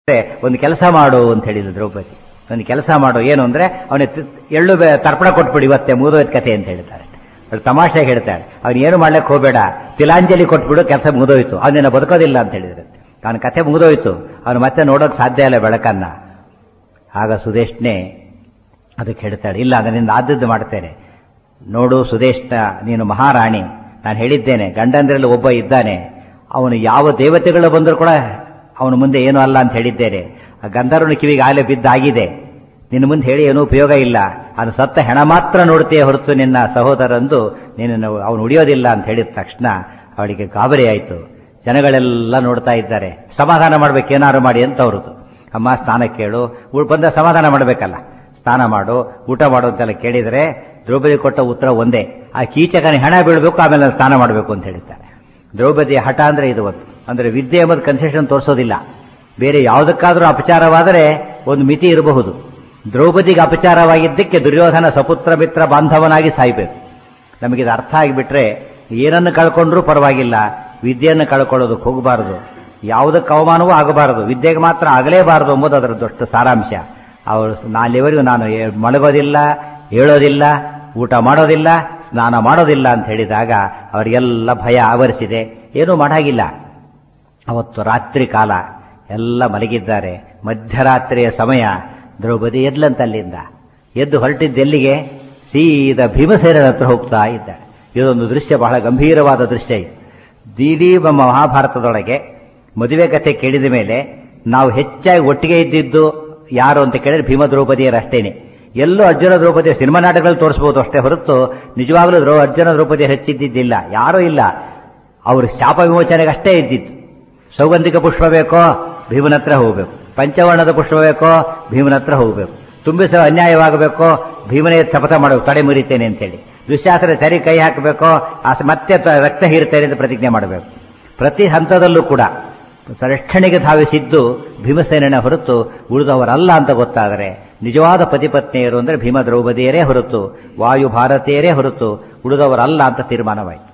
ಒಂದು ಕೆಲಸ ಮಾಡು ಅಂತ ಹೇಳಿದ್ರು ದ್ರೌಪದಿ ಒಂದು ಕೆಲಸ ಮಾಡು ಏನು ಅಂದ್ರೆ ಅವನಿಗೆ ಎಳ್ಳು ಬೆ- ತರ್ಪಣ ಕೊಟ್ಬಿಡು ಇವತ್ತೆ ಮುಗಿದೋಯ್ತು ಕತೆ ಅಂತ ಹೇಳ್ತಾರೆ ಅವ್ರು ತಮಾಷೆಗೆ ಹೇಳ್ತಾಳೆ ಅವ್ನು ಏನು ಮಾಡ್ಲಿಕ್ಕೆ ಹೋಗಬೇಡ ತಿಲಾಂಜಲಿ ಕೊಟ್ಬಿಡು ಕೆಲಸ ಮುಗಿದೋಯ್ತು ಅವನೇನ ಬದುಕೋದಿಲ್ಲ ಅಂತ ಹೇಳಿದ್ರೆ ಅವನ ಕಥೆ ಮುಗಿದೋಯ್ತು ಅವನು ಮತ್ತೆ ನೋಡೋಕೆ ಸಾಧ್ಯ ಇಲ್ಲ ಬೆಳಕನ್ನ ಆಗ ಸುದೇಶ್ನೆ ಅದಕ್ಕೆ ಹೇಳ್ತಾಳೆ ಇಲ್ಲ ಅದರಿಂದ ಆದದ್ದು ಮಾಡ್ತೇನೆ ನೋಡು ಸುದೇಶ್ನ ನೀನು ಮಹಾರಾಣಿ ನಾನು ಹೇಳಿದ್ದೇನೆ ಗಂಡಂದ್ರಲ್ಲಿ ಒಬ್ಬ ಇದ್ದಾನೆ ಅವನು ಯಾವ ದೇವತೆಗಳು ಬಂದರೂ ಕೂಡ ಅವನು ಮುಂದೆ ಏನೂ ಅಲ್ಲ ಅಂತ ಹೇಳಿದ್ದೇನೆ ಆ ಗಂಧರ್ವನ ಕಿವಿಗೆ ಆಗಲೇ ಬಿದ್ದಾಗಿದೆ ನಿನ್ನ ಮುಂದೆ ಹೇಳಿ ಏನೂ ಉಪಯೋಗ ಇಲ್ಲ ಅವನು ಸತ್ತ ಹೆಣ ಮಾತ್ರ ನೋಡ್ತೀಯ ಹೊರತು ನಿನ್ನ ಸಹೋದರಂದು ನಿನ್ನನ್ನು ಅವನು ಉಳಿಯೋದಿಲ್ಲ ಅಂತ ಹೇಳಿದ ತಕ್ಷಣ ಅವಳಿಗೆ ಗಾಬರಿ ಆಯಿತು ಜನಗಳೆಲ್ಲ ನೋಡ್ತಾ ಇದ್ದಾರೆ ಸಮಾಧಾನ ಮಾಡ್ಬೇಕು ಏನಾರು ಮಾಡಿ ಅಂತ ಅವ್ರದ್ದು ಅಮ್ಮ ಸ್ನಾನ ಕೇಳು ಉಳ್ ಬಂದ ಸಮಾಧಾನ ಮಾಡಬೇಕಲ್ಲ ಸ್ನಾನ ಮಾಡು ಊಟ ಮಾಡು ಅಂತೆಲ್ಲ ಕೇಳಿದರೆ ದ್ರೌಪದಿ ಕೊಟ್ಟ ಉತ್ತರ ಒಂದೇ ಆ ಕೀಚಕನ ಹೆಣ ಬೀಳಬೇಕು ಆಮೇಲೆ ನಾನು ಸ್ನಾನ ಮಾಡಬೇಕು ಅಂತ ಹೇಳಿದ್ದಾರೆ ದ್ರೌಪದಿ ಹಠ ಅಂದ್ರೆ ಇದು ಒಂದು ಅಂದ್ರೆ ವಿದ್ಯೆ ಎಂಬುದು ಕನ್ಸೆಷನ್ ತೋರಿಸೋದಿಲ್ಲ ಬೇರೆ ಯಾವುದಕ್ಕಾದ್ರೂ ಅಪಚಾರವಾದರೆ ಒಂದು ಮಿತಿ ಇರಬಹುದು ದ್ರೌಪದಿಗೆ ಅಪಚಾರವಾಗಿದ್ದಕ್ಕೆ ದುರ್ಯೋಧನ ಸಪುತ್ರ ಮಿತ್ರ ಬಾಂಧವನಾಗಿ ಸಾಯ್ಬೇಕು ನಮಗಿದು ಅರ್ಥ ಆಗಿಬಿಟ್ರೆ ಏನನ್ನು ಕಳ್ಕೊಂಡ್ರೂ ಪರವಾಗಿಲ್ಲ ವಿದ್ಯೆಯನ್ನು ಕಳ್ಕೊಳ್ಳೋದಕ್ಕೆ ಹೋಗಬಾರದು ಯಾವುದಕ್ಕೆ ಅವಮಾನವೂ ಆಗಬಾರದು ವಿದ್ಯೆಗೆ ಮಾತ್ರ ಆಗಲೇಬಾರದು ಎಂಬುದು ಅದರ ದೊಡ್ಡ ಸಾರಾಂಶ ಅವರು ನಾಲಿವರೆಗೂ ನಾನು ಏ- ಮಲಗೋದಿಲ್ಲ ಹೇಳೋದಿಲ್ಲ ಊಟ ಮಾಡೋದಿಲ್ಲ ಸ್ನಾನ ಮಾಡೋದಿಲ್ಲ ಅಂತ ಹೇಳಿದಾಗ ಅವರಿಗೆಲ್ಲ ಭಯ ಆವರಿಸಿದೆ ಏನೂ ಮಾಡಾಗಿಲ್ಲ ಅವತ್ತು ರಾತ್ರಿ ಕಾಲ ಎಲ್ಲ ಮಲಗಿದ್ದಾರೆ ಮಧ್ಯರಾತ್ರಿಯ ಸಮಯ ದ್ರೌಪದಿ ಎದ್ಲಂತ ಅಲ್ಲಿಂದ ಎದ್ದು ಹೊರಟಿದ್ದೆಲ್ಲಿಗೆ ಸೀದಾ ಭೀಮಸೇನನ ಹತ್ರ ಹೋಗ್ತಾ ಇದ್ದ ಇದೊಂದು ದೃಶ್ಯ ಬಹಳ ಗಂಭೀರವಾದ ದೃಶ್ಯ ಇದು ಇಡೀ ನಮ್ಮ ಮಹಾಭಾರತದೊಳಗೆ ಮದುವೆ ಕಥೆ ಕೇಳಿದ ಮೇಲೆ ನಾವು ಹೆಚ್ಚಾಗಿ ಒಟ್ಟಿಗೆ ಇದ್ದಿದ್ದು ಯಾರು ಅಂತ ಕೇಳಿದ್ರೆ ಭೀಮ ದ್ರೌಪದಿಯರಷ್ಟೇನೆ ಎಲ್ಲೂ ಅರ್ಜುನ ದ್ರೌಪದಿ ಸಿನಿಮಾ ನಾಟಕಗಳಲ್ಲಿ ತೋರಿಸಬಹುದು ಅಷ್ಟೇ ಹೊರತು ನಿಜವಾಗ್ಲೂ ದ್ರೌ ಅರ್ಜುನ ದ್ರೌಪದಿ ಹೆಚ್ಚಿದ್ದಿದ್ದಿಲ್ಲ ಯಾರೂ ಇಲ್ಲ ಅವರು ಶಾಪ ವಿಮೋಚನೆಗೆ ಅಷ್ಟೇ ಇದ್ದಿದ್ದು ಸೌಗಂಧಿಕ ಪುಷ್ಪ ಬೇಕೋ ಭೀಮನ ಹತ್ರ ಹೋಗ್ಬೇಕು ಪಂಚವರ್ಣದ ಪುಷ್ಪ ಬೇಕೋ ಭೀಮನ ಹತ್ರ ಹೋಗ್ಬೇಕು ತುಂಬಿಸೋ ಅನ್ಯಾಯವಾಗಬೇಕೋ ಭೀಮನೇ ಶಪಥ ಮಾಡಬೇಕು ತಡೆ ಮುರಿತೇನೆ ಅಂತೇಳಿ ದುಶ್ಯಾಸನ ಸರಿ ಕೈ ಹಾಕಬೇಕೋ ಆ ಸ- ಮತ್ತೆ ತ- ರಕ್ತ ಹೀರ್ತೇನೆ ಅಂತ ಪ್ರತಿಜ್ಞೆ ಮಾಡಬೇಕು ಪ್ರತಿ ಹಂತದಲ್ಲೂ ಕೂಡ ರಕ್ಷಣೆಗೆ ಧಾವಿಸಿದ್ದು ಭೀಮಸೇನನ ಹೊರತು ಉಳಿದವರಲ್ಲ ಅಂತ ಗೊತ್ತಾದರೆ ನಿಜವಾದ ಪತಿಪತ್ನಿಯರು ಅಂದರೆ ಭೀಮ ದ್ರೌಪದಿಯರೇ ಹೊರತು ವಾಯು ಭಾರತೀಯರೇ ಹೊರತು ಉಳಿದವರಲ್ಲ ಅಂತ ತೀರ್ಮಾನವಾಯಿತು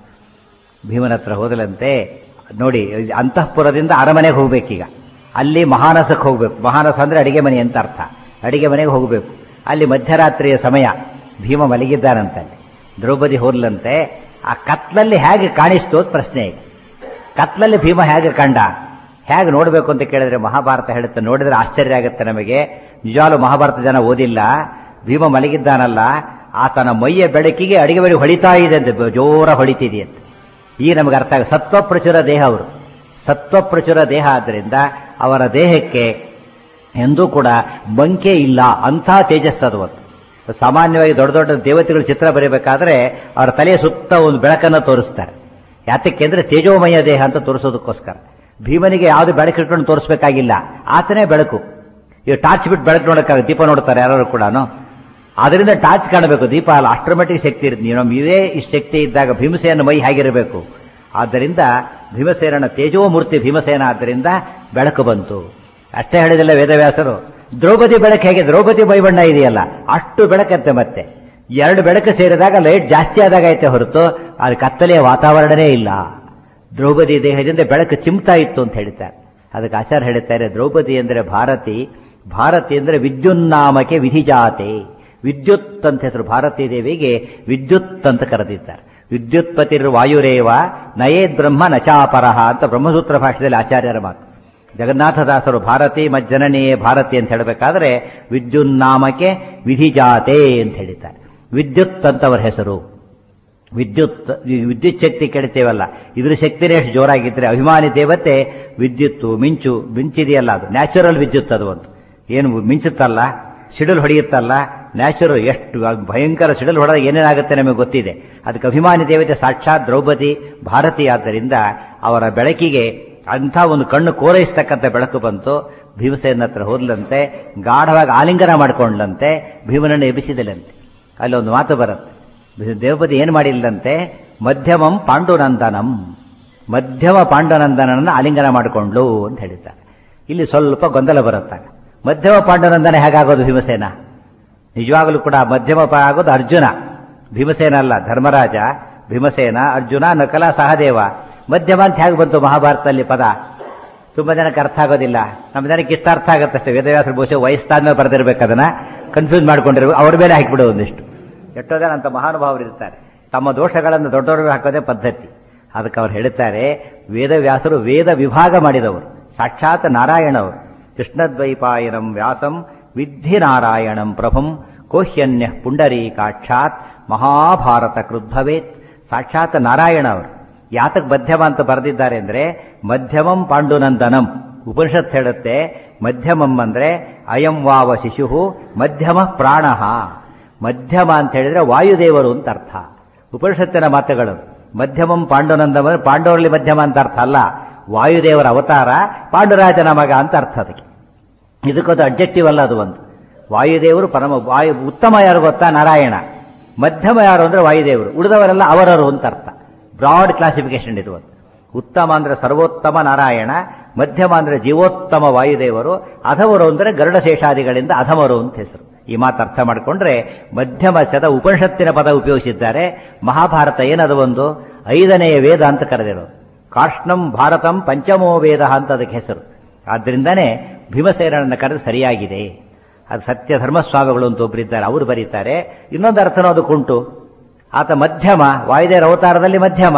ಭೀಮನ ಹತ್ರ ಹೋದಲಂತೆ ನೋಡಿ ಅಂತಃಪುರದಿಂದ ಅರಮನೆಗೆ ಹೋಗ್ಬೇಕೀಗ ಅಲ್ಲಿ ಮಹಾನಸಕ್ಕೆ ಹೋಗ್ಬೇಕು ಮಹಾನಸ ಅಂದ್ರೆ ಅಡಿಗೆ ಮನೆ ಅಂತ ಅರ್ಥ ಅಡಿಗೆ ಮನೆಗೆ ಹೋಗಬೇಕು ಅಲ್ಲಿ ಮಧ್ಯರಾತ್ರಿಯ ಸಮಯ ಭೀಮ ಮಲಗಿದ್ದಾನಂತಲ್ಲಿ ದ್ರೌಪದಿ ಹೋದ್ಲಂತೆ ಆ ಕತ್ಲಲ್ಲಿ ಹೇಗೆ ಕಾಣಿಸ್ತು ಅಂತ ಪ್ರಶ್ನೆ ಈಗ ಕತ್ಲಲ್ಲಿ ಭೀಮ ಹೇಗೆ ಕಂಡ ಹೇಗೆ ನೋಡಬೇಕು ಅಂತ ಕೇಳಿದ್ರೆ ಮಹಾಭಾರತ ಹೇಳುತ್ತೆ ನೋಡಿದ್ರೆ ಆಶ್ಚರ್ಯ ಆಗುತ್ತೆ ನಮಗೆ ನಿಜವಾಗ್ಲೂ ಮಹಾಭಾರತ ಜನ ಓದಿಲ್ಲ ಭೀಮ ಮಲಗಿದ್ದಾನಲ್ಲ ಆತನ ಮೈಯ ಬೆಳಕಿಗೆ ಅಡಿಗೆ ಮನೆ ಹೊಳಿತಾ ಇದೆ ಅಂತ ಜೋರ ಹೊಳಿತಿದೆಯಂತೆ ಈ ನಮಗೆ ಅರ್ಥ ಆಗ ಸತ್ವಪ್ರಚುರ ದೇಹ ಅವರು ಸತ್ವಪ್ರಚುರ ದೇಹ ಆದ್ದರಿಂದ ಅವರ ದೇಹಕ್ಕೆ ಎಂದೂ ಕೂಡ ಬಂಕೆ ಇಲ್ಲ ಅಂಥ ತೇಜಸ್ಸು ಅದು ಒಂದು ಸಾಮಾನ್ಯವಾಗಿ ದೊಡ್ಡ ದೊಡ್ಡ ದೇವತೆಗಳು ಚಿತ್ರ ಬರೀಬೇಕಾದ್ರೆ ಅವರ ತಲೆಯ ಸುತ್ತ ಒಂದು ಬೆಳಕನ್ನು ತೋರಿಸ್ತಾರೆ ಯಾತಕ್ಕೆ ಅಂದ್ರೆ ತೇಜೋಮಯ ದೇಹ ಅಂತ ತೋರಿಸೋದಕ್ಕೋಸ್ಕರ ಭೀಮನಿಗೆ ಯಾವುದು ಬೆಳಕಿಟ್ಕೊಂಡು ತೋರಿಸ್ಬೇಕಾಗಿಲ್ಲ ಆತನೇ ಬೆಳಕು ಈಗ ಟಾರ್ಚ್ ಬಿಟ್ಟು ಬೆಳಕು ನೋಡಕ್ಕಾಗ ದೀಪ ನೋಡ್ತಾರೆ ಯಾರು ಕೂಡ ಅದರಿಂದ ಟಾರ್ಚ್ ಕಾಣಬೇಕು ದೀಪ ಅಲ್ಲ ಅಸ್ಟ್ರೋಮೆಟಿಕ್ ಶಕ್ತಿ ಇರುತ್ತೆ ನೀವು ನಮ್ಮ ಇವೇ ಈ ಶಕ್ತಿ ಇದ್ದಾಗ ಭೀಮಸೇನ ಮೈ ಹೇಗಿರಬೇಕು ಆದ್ದರಿಂದ ಭೀಮಸೇನನ ತೇಜೋಮೂರ್ತಿ ಭೀಮಸೇನ ಆದ್ದರಿಂದ ಬೆಳಕು ಬಂತು ಅಷ್ಟೇ ಹೇಳಿದಿಲ್ಲ ವೇದವ್ಯಾಸರು ದ್ರೌಪದಿ ಬೆಳಕು ಹೇಗೆ ದ್ರೌಪದಿ ಬೈಬಣ್ಣ ಇದೆಯಲ್ಲ ಅಷ್ಟು ಬೆಳಕಂತೆ ಮತ್ತೆ ಎರಡು ಬೆಳಕು ಸೇರಿದಾಗ ಲೈಟ್ ಜಾಸ್ತಿ ಆದಾಗ ಐತೆ ಹೊರತು ಅದು ಕತ್ತಲೆಯ ವಾತಾವರಣನೇ ಇಲ್ಲ ದ್ರೌಪದಿ ದೇಹದಿಂದ ಬೆಳಕು ಚಿಮ್ತಾ ಇತ್ತು ಅಂತ ಹೇಳ್ತಾರೆ ಅದಕ್ಕೆ ಆಚಾರ್ಯ ಹೇಳ್ತಾರೆ ದ್ರೌಪದಿ ಅಂದರೆ ಭಾರತಿ ಭಾರತಿ ಅಂದರೆ ವಿದ್ಯುನ್ನಾಮಕ್ಕೆ ವಿಧಿಜಾತೆ ವಿದ್ಯುತ್ ಅಂತ ಹೆಸರು ಭಾರತೀ ದೇವಿಗೆ ವಿದ್ಯುತ್ ಅಂತ ಕರೆದಿದ್ದಾರೆ ವಿದ್ಯುತ್ಪತಿರ್ ವಾಯುರೇವ ನಯೇದ್ ಬ್ರಹ್ಮ ನಚಾಪರಹ ಅಂತ ಬ್ರಹ್ಮಸೂತ್ರ ಭಾಷೆಯಲ್ಲಿ ಆಚಾರ್ಯರ ಮಾತು ಜಗನ್ನಾಥದಾಸರು ಭಾರತಿ ಮಜ್ಜನನಿಯೇ ಭಾರತಿ ಅಂತ ಹೇಳಬೇಕಾದ್ರೆ ವಿದ್ಯುನ್ನಾಮಕ್ಕೆ ವಿಧಿಜಾತೆ ಅಂತ ಹೇಳಿದ್ದಾರೆ ವಿದ್ಯುತ್ ಅಂತವರ ಹೆಸರು ವಿದ್ಯುತ್ ಈ ವಿದ್ಯುತ್ ಶಕ್ತಿ ಕೆಡ್ತೇವಲ್ಲ ಇದ್ರ ಶಕ್ತಿನೇ ಎಷ್ಟು ಜೋರಾಗಿದ್ರೆ ಅಭಿಮಾನಿ ದೇವತೆ ವಿದ್ಯುತ್ತು ಮಿಂಚು ಮಿಂಚಿದೆಯಲ್ಲ ಅದು ನ್ಯಾಚುರಲ್ ವಿದ್ಯುತ್ ಅದು ಒಂದು ಏನು ಮಿಂಚುತ್ತಲ್ಲ ಸಿಡಿಲು ಹೊಡೆಯುತ್ತಲ್ಲ ನ್ಯಾಚುರಲ್ ಎಷ್ಟು ಭಯಂಕರ ಸಿಡಿಲು ಹೊಡೆದ ಏನೇನಾಗುತ್ತೆ ನಮಗೆ ಗೊತ್ತಿದೆ ಅದಕ್ಕೆ ಅಭಿಮಾನಿ ದೇವತೆ ಸಾಕ್ಷಾತ್ ದ್ರೌಪದಿ ಭಾರತಿ ಆದ್ದರಿಂದ ಅವರ ಬೆಳಕಿಗೆ ಅಂಥ ಒಂದು ಕಣ್ಣು ಕೋರೈಸ್ತಕ್ಕಂಥ ಬೆಳಕು ಬಂತು ಭೀಮಸೇನ ಹತ್ರ ಹೋದ್ಲಂತೆ ಗಾಢವಾಗಿ ಆಲಿಂಗನ ಮಾಡಿಕೊಂಡ್ಲಂತೆ ಭೀಮನನ್ನು ಎಬ್ಬಿಸಿದಲಂತೆ ಅಲ್ಲಿ ಒಂದು ಮಾತು ಬರುತ್ತೆ ದೇವಪತಿ ಏನು ಮಾಡಿಲ್ಲಂತೆ ಮಧ್ಯಮಂ ಪಾಂಡುನಂದನಂ ಮಧ್ಯಮ ಪಾಂಡುನಂದನನ್ನ ಆಲಿಂಗನ ಮಾಡಿಕೊಂಡ್ಲು ಅಂತ ಹೇಳಿದ್ದಾರೆ ಇಲ್ಲಿ ಸ್ವಲ್ಪ ಗೊಂದಲ ಬರುತ್ತಾಗ ಮಧ್ಯಮ ಪಾಂಡುನಂದನ ಹೇಗಾಗೋದು ಭೀಮಸೇನ ನಿಜವಾಗಲೂ ಕೂಡ ಮಧ್ಯಮ ಪ- ಆಗೋದು ಅರ್ಜುನ ಭೀಮಸೇನ ಅಲ್ಲ ಧರ್ಮರಾಜ ಭೀಮಸೇನ ಅರ್ಜುನ ನಕಲ ಸಹದೇವ ಮಧ್ಯಮ ಅಂತ ಹೇಗೆ ಬಂತು ಮಹಾಭಾರತದಲ್ಲಿ ಪದ ತುಂಬಾ ಜನಕ್ಕೆ ಅರ್ಥ ಆಗೋದಿಲ್ಲ ನಮ್ಮ ಜನಕ್ಕೆ ಇಷ್ಟ ಅರ್ಥ ಆಗುತ್ತಷ್ಟೇ ವೇದವ್ಯಾಸರು ಬಹುಶಃ ವಯಸ್ಸಾದ್ಮೇಲೆ ಬರೆದಿರ್ಬೇಕು ಅದನ್ನ ಕನ್ಫ್ಯೂಸ್ ಮಾಡ್ಕೊಂಡಿರ್ಬೇಕು ಅವ್ರ ಮೇಲೆ ಹಾಕಿಬಿಡು ಒಂದಿಷ್ಟು ಎಷ್ಟೋ ಜನ ಅಂತ ಮಹಾನುಭಾವರು ಇರ್ತಾರೆ ತಮ್ಮ ದೋಷಗಳನ್ನು ದೊಡ್ಡವರು ಹಾಕೋದೇ ಪದ್ಧತಿ ಅದಕ್ಕೆ ಅವ್ರು ಹೇಳ್ತಾರೆ ವೇದವ್ಯಾಸರು ವೇದ ವಿಭಾಗ ಮಾಡಿದವರು ಸಾಕ್ಷಾತ್ ನಾರಾಯಣವರು ಕೃಷ್ಣದ್ವೈಪಾಯನಂ ವ್ಯಾಸಂ ವಿದ್ಧಿ ನಾರಾಯಣಂ ಪ್ರಭುಂ ಕೋಹ್ಯನ್ಯ ಪುಂಡರೀಕಾಕ್ಷಾತ್ ಮಹಾಭಾರತ ಕೃದ್ಭವೇತ್ ಸಾಕ್ಷಾತ್ ನಾರಾಯಣ ಅವರು ಯಾತಕ್ ಮಧ್ಯಮ ಅಂತ ಬರೆದಿದ್ದಾರೆ ಅಂದ್ರೆ ಮಧ್ಯಮಂ ಪಾಂಡುನಂದನಂ ಉಪನಿಷತ್ ಹೇಳುತ್ತೆ ಮಧ್ಯಮಂ ಅಂದ್ರೆ ಅಯಂ ವಾವ ಶಿಶು ಮಧ್ಯಮ ಪ್ರಾಣ ಮಧ್ಯಮ ಅಂತ ಹೇಳಿದ್ರೆ ವಾಯುದೇವರು ಅಂತ ಅರ್ಥ ಉಪನಿಷತ್ತಿನ ಮಾತುಗಳು ಮಧ್ಯಮಂ ಪಾಂಡುನಂದಮ ಪಾಂಡವರಲ್ಲಿ ಮಧ್ಯಮ ಅಂತ ಅರ್ಥ ಅಲ್ಲ ವಾಯುದೇವರ ಅವತಾರ ಪಾಂಡುರಾಜನ ಮಗ ಅಂತ ಅರ್ಥ ಅದಕ್ಕೆ ಇದಕ್ಕೊಂದು ಅಬ್ಜೆಕ್ಟಿವ್ ಅಲ್ಲ ಅದು ಒಂದು ವಾಯುದೇವರು ಪರಮ ವಾಯು ಉತ್ತಮ ಯಾರು ಗೊತ್ತಾ ನಾರಾಯಣ ಮಧ್ಯಮ ಯಾರು ಅಂದ್ರೆ ವಾಯುದೇವರು ಉಳಿದವರೆಲ್ಲ ಅವರರು ಅಂತ ಅರ್ಥ ಬ್ರಾಡ್ ಕ್ಲಾಸಿಫಿಕೇಶನ್ ಇದು ಒಂದು ಉತ್ತಮ ಅಂದ್ರೆ ಸರ್ವೋತ್ತಮ ನಾರಾಯಣ ಮಧ್ಯಮ ಅಂದ್ರೆ ಜೀವೋತ್ತಮ ವಾಯುದೇವರು ಅಧವರು ಅಂದ್ರೆ ಗರುಡ ಶೇಷಾದಿಗಳಿಂದ ಅಧಮರು ಅಂತ ಹೆಸರು ಈ ಮಾತು ಅರ್ಥ ಮಾಡಿಕೊಂಡ್ರೆ ಮಧ್ಯಮ ಶತ ಉಪನಿಷತ್ತಿನ ಪದ ಉಪಯೋಗಿಸಿದ್ದಾರೆ ಮಹಾಭಾರತ ಏನದು ಒಂದು ಐದನೆಯ ವೇದ ಅಂತ ಕರೆದಿರೋದು ಕಾರ್ಷ್ಣಂ ಭಾರತಂ ಪಂಚಮೋ ವೇದ ಅಂತ ಅದಕ್ಕೆ ಹೆಸರು ಆದ್ರಿಂದಾನೇ ಭೀಮಸೇನನ್ನು ಕರೆದು ಸರಿಯಾಗಿದೆ ಅದು ಸತ್ಯ ಧರ್ಮಸ್ವಾಮಿಗಳು ಅಂತ ಒಬ್ಬರಿದ್ದಾರೆ ಅವರು ಬರೀತಾರೆ ಇನ್ನೊಂದು ಅರ್ಥನೂ ಅದಕ್ಕುಂಟು ಆತ ಮಧ್ಯಮ ವಾಯುದೇವರ ಅವತಾರದಲ್ಲಿ ಮಧ್ಯಮ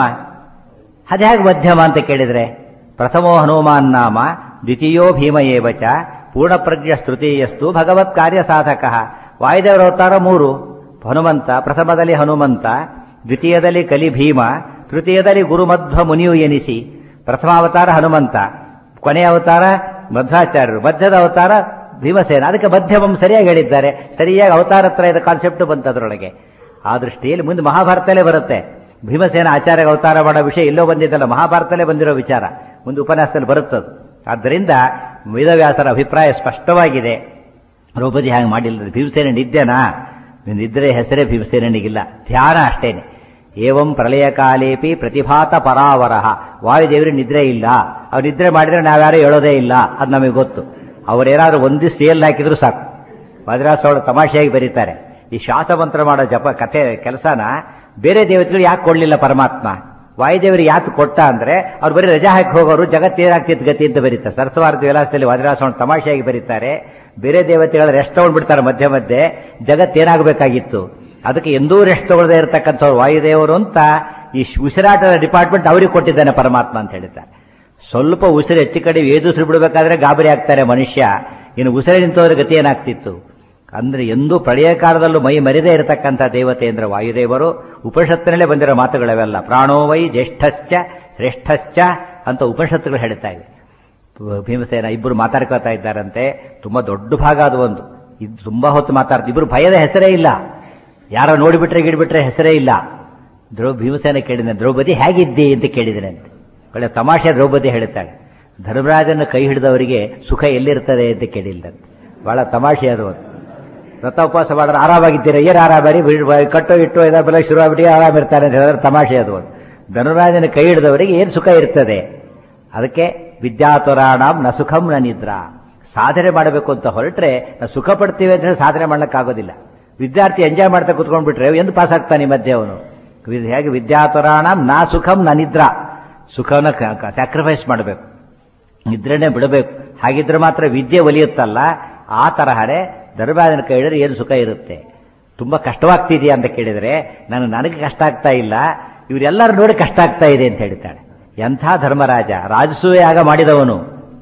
ಅದೇ ಹೇಗೆ ಮಧ್ಯಮ ಅಂತ ಕೇಳಿದ್ರೆ ಪ್ರಥಮೋ ಹನುಮಾನ್ ನಾಮ ದ್ವಿತೀಯೋ ಭೀಮ ಏವಚ ಪೂರ್ಣಪ್ರಜ್ಞ ತೃತೀಯಸ್ತು ಭಗವತ್ ಕಾರ್ಯ ಸಾಧಕ ವಾಯುದೇವರ ಅವತಾರ ಮೂರು ಹನುಮಂತ ಪ್ರಥಮದಲ್ಲಿ ಹನುಮಂತ ದ್ವಿತೀಯದಲ್ಲಿ ಕಲಿ ಭೀಮ ತೃತೀಯದಲ್ಲಿ ಗುರುಮಧ್ವ ಮುನಿಯು ಎನಿಸಿ ಪ್ರಥಮಾವತಾರ ಹನುಮಂತ ಕೊನೆಯ ಅವತಾರ ಮಧ್ವಾಚಾರ್ಯರು ಮಧ್ಯದ ಅವತಾರ ಭೀಮಸೇನ ಅದಕ್ಕೆ ಮಧ್ಯಮಂ ಸರಿಯಾಗಿ ಹೇಳಿದ್ದಾರೆ ಸರಿಯಾಗಿ ಅವತಾರ ತ್ರಯದ ಕಾನ್ಸೆಪ್ಟ್ ಬಂತು ಅದರೊಳಗೆ ಆ ದೃಷ್ಟಿಯಲ್ಲಿ ಮುಂದೆ ಮಹಾಭಾರತಲ್ಲೇ ಬರುತ್ತೆ ಭೀಮಸೇನ ಆಚಾರ್ಯ ಅವತಾರ ಮಾಡೋ ವಿಷಯ ಎಲ್ಲೋ ಬಂದಿದ್ದಲ್ಲ ಮಹಾಭಾರತಲ್ಲೇ ಬಂದಿರೋ ವಿಚಾರ ಮುಂದೆ ಉಪನ್ಯಾಸದಲ್ಲಿ ಬರುತ್ತದು ಆದ್ದರಿಂದ ವೇದವ್ಯಾಸರ ಅಭಿಪ್ರಾಯ ಸ್ಪಷ್ಟವಾಗಿದೆ ದ್ರೌಪದಿ ಹಾಗೆ ಮಾಡಿಲ್ಲ ಭೀಮಸೇನ ನಿದ್ದೆನಾ ನಿದ್ರೆ ಹೆಸರೇ ಭೀಮಸೇನಿಗಿಲ್ಲ ಧ್ಯಾನ ಅಷ್ಟೇನೆ ಏವಂ ಪ್ರಳಯ ಕಾಲೇಪಿ ಪ್ರತಿಭಾತ ಪರಾವರಹ ವಾಯುದೇವರಿಗೆ ನಿದ್ರೆ ಇಲ್ಲ ಅವ್ರು ನಿದ್ರೆ ಮಾಡಿದ್ರೆ ನಾವ್ಯಾರು ಹೇಳೋದೇ ಇಲ್ಲ ಅದು ನಮಗೆ ಗೊತ್ತು ಅವರೇನಾದ್ರು ಒಂದಿ ಸೇಲ್ ಹಾಕಿದ್ರು ಸಾಕು ಮದ್ರಾಸೋಳು ತಮಾಷೆಯಾಗಿ ಬರೀತಾರೆ ಈ ಶಾಸಮಂತ್ರ ಮಾಡೋ ಜಪ ಕಥೆ ಕೆಲಸನ ಬೇರೆ ದೇವತೆಗಳು ಯಾಕೆ ಕೊಡ್ಲಿಲ್ಲ ಪರಮಾತ್ಮ ವಾಯುದೇವರಿಗೆ ಯಾಕೆ ಕೊಟ್ಟ ಅಂದ್ರೆ ಅವ್ರು ಬರೀ ರಜಾ ಹಾಕಿ ಹೋಗೋರು ಜಗತ್ತೇನಾಗ್ತಿತ್ತು ಗತಿ ಅಂತ ಬರೀತಾರೆ ಸರಸ್ವಾರ್ಥ ವಿಲಾಸದಲ್ಲಿ ವಜ್ರಾಸೋಣ ತಮಾಷೆಯಾಗಿ ಬರೀತಾರೆ ಬೇರೆ ದೇವತೆಗಳ ರೆಸ್ಟ್ ತಗೊಂಡ್ಬಿಡ್ತಾರೆ ಮಧ್ಯೆ ಮಧ್ಯೆ ಜಗತ್ತೇನಾಗಬೇಕಾಗಿತ್ತು ಅದಕ್ಕೆ ಎಂದೂ ರೆಸ್ಟ್ ತಗೊಳ್ಳದೆ ಇರತಕ್ಕಂಥವ್ರು ವಾಯುದೇವರು ಅಂತ ಈ ಉಸಿರಾಟದ ಡಿಪಾರ್ಟ್ಮೆಂಟ್ ಅವ್ರಿಗೆ ಕೊಟ್ಟಿದ್ದಾನೆ ಪರಮಾತ್ಮ ಅಂತ ಹೇಳ್ತಾರೆ ಸ್ವಲ್ಪ ಉಸಿರು ಹೆಚ್ಚು ಕಡೆ ಏದುಸಿರು ಬಿಡಬೇಕಾದ್ರೆ ಗಾಬರಿ ಆಗ್ತಾರೆ ಮನುಷ್ಯ ಇನ್ನು ಉಸಿರು ನಿಂತವ್ರ ಗತಿ ಏನಾಗ್ತಿತ್ತು ಅಂದ್ರೆ ಎಂದೂ ಪ್ರಳಯ ಕಾಲದಲ್ಲೂ ಮೈ ಮರಿದೇ ಇರತಕ್ಕಂಥ ದೇವತೆ ಅಂದ್ರೆ ವಾಯುದೇವರು ಉಪನಿಷತ್ತಿನಲ್ಲೇ ಬಂದಿರೋ ಮಾತುಗಳವೆಲ್ಲ ಪ್ರಾಣೋವೈ ಜ್ಯೇಷ್ಠಶ್ಚ ಶ್ರೇಷ್ಠಶ್ಚ ಅಂತ ಉಪನಿಷತ್ತುಗಳು ಹೇಳ್ತಾ ಇವೆ ಭೀಮಸೇನ ಇಬ್ಬರು ಮಾತಾಡ್ಕೋತಾ ಇದ್ದಾರಂತೆ ತುಂಬಾ ದೊಡ್ಡ ಭಾಗ ಅದು ಒಂದು ಇದು ತುಂಬಾ ಹೊತ್ತು ಮಾತಾಡ್ತಾರೆ ಇಬ್ರು ಭಯದ ಹೆಸರೇ ಇಲ್ಲ ಯಾರೋ ನೋಡಿಬಿಟ್ರೆ ಗಿಡ್ಬಿಟ್ರೆ ಹೆಸರೇ ಇಲ್ಲ ದ್ರೌ ಭೀಮಸೇನ ಕೇಳಿದ ದ್ರೌಪದಿ ಹೇಗಿದ್ದಿ ಅಂತ ಕೇಳಿದ್ದೇನೆ ಅಂತ ಒಳ್ಳೆ ತಮಾಷೆ ದ್ರೌಪದಿ ಹೇಳ್ತಾಳೆ ಧರ್ಮರಾಜನ ಕೈ ಹಿಡಿದವರಿಗೆ ಸುಖ ಎಲ್ಲಿರ್ತದೆ ಅಂತ ಕೇಳಿಲ್ಲ ಬಹಳ ತಮಾಷೆ ಅದು ಒಂದು ವ್ರತ ಉಪವಾಸ ಮಾಡಿದ್ರೆ ಆರಾಮಾಗಿದ್ದೀರಾ ಏನು ಆರಾಮಾರಿ ಕಟ್ಟೋ ಇಟ್ಟು ಇದೆಲ್ಲ ಶುರು ಆಗ್ಬಿಟ್ಟು ಆರಾಮ ಇರ್ತಾರೆ ಅಂತ ಹೇಳಿದ್ರೆ ತಮಾಷೆ ಅದು ಒಂದು ಧನುರಾಜನ ಕೈ ಹಿಡಿದವರಿಗೆ ಏನು ಸುಖ ಇರ್ತದೆ ಅದಕ್ಕೆ ವಿದ್ಯಾತುರಾಣಂ ನ ಸುಖಂ ನ ನಿದ್ರಾ ಸಾಧನೆ ಮಾಡಬೇಕು ಅಂತ ಹೊರಟ್ರೆ ನಾವು ಸುಖ ಪಡ್ತೀವಿ ಅಂತ ಹೇಳಿ ಸಾಧನೆ ಮಾಡ್ಲಿಕ್ಕಾಗೋದಿಲ್ಲ ವಿದ್ಯಾರ್ಥಿ ಎಂಜಾಯ್ ಮಾಡ್ತಾ ಕುತ್ಕೊಂಡ್ಬಿಟ್ರೆ ಎಂದು ಪಾಸ್ ಆಗ್ತಾನೆ ಈ ಮಧ್ಯೆ ಅವನು ಹೇಗೆ ವಿದ್ಯಾತುರಾಣಂ ನಾ ಸುಖಂ ನ ನಿದ್ರಾ ಸುಖವನ್ನ ಸ್ಯಾಕ್ರಿಫೈಸ್ ಮಾಡಬೇಕು ನಿದ್ರೆನೆ ಬಿಡಬೇಕು ಹಾಗಿದ್ರೆ ಮಾತ್ರ ವಿದ್ಯೆ ಒಲಿಯುತ್ತಲ್ಲ ಆ ತರಹನೇ ದರ್ಬಾರನ ಕೈ ಹಿಡಿದ್ರೆ ಏನು ಸುಖ ಇರುತ್ತೆ ತುಂಬಾ ಕಷ್ಟವಾಗ್ತಿದೆಯಾ ಅಂತ ಕೇಳಿದ್ರೆ ನಾನು ನನಗೆ ಕಷ್ಟ ಆಗ್ತಾ ಇಲ್ಲ ಇವರೆಲ್ಲರೂ ನೋಡಿ ಕಷ್ಟ ಆಗ್ತಾ ಇದೆ ಅಂತ ಹೇಳ್ತಾಳೆ ಎಂಥ ಧರ್ಮರಾಜ ರಾಜಸೂಯಾಗ ಮಾಡಿದವನು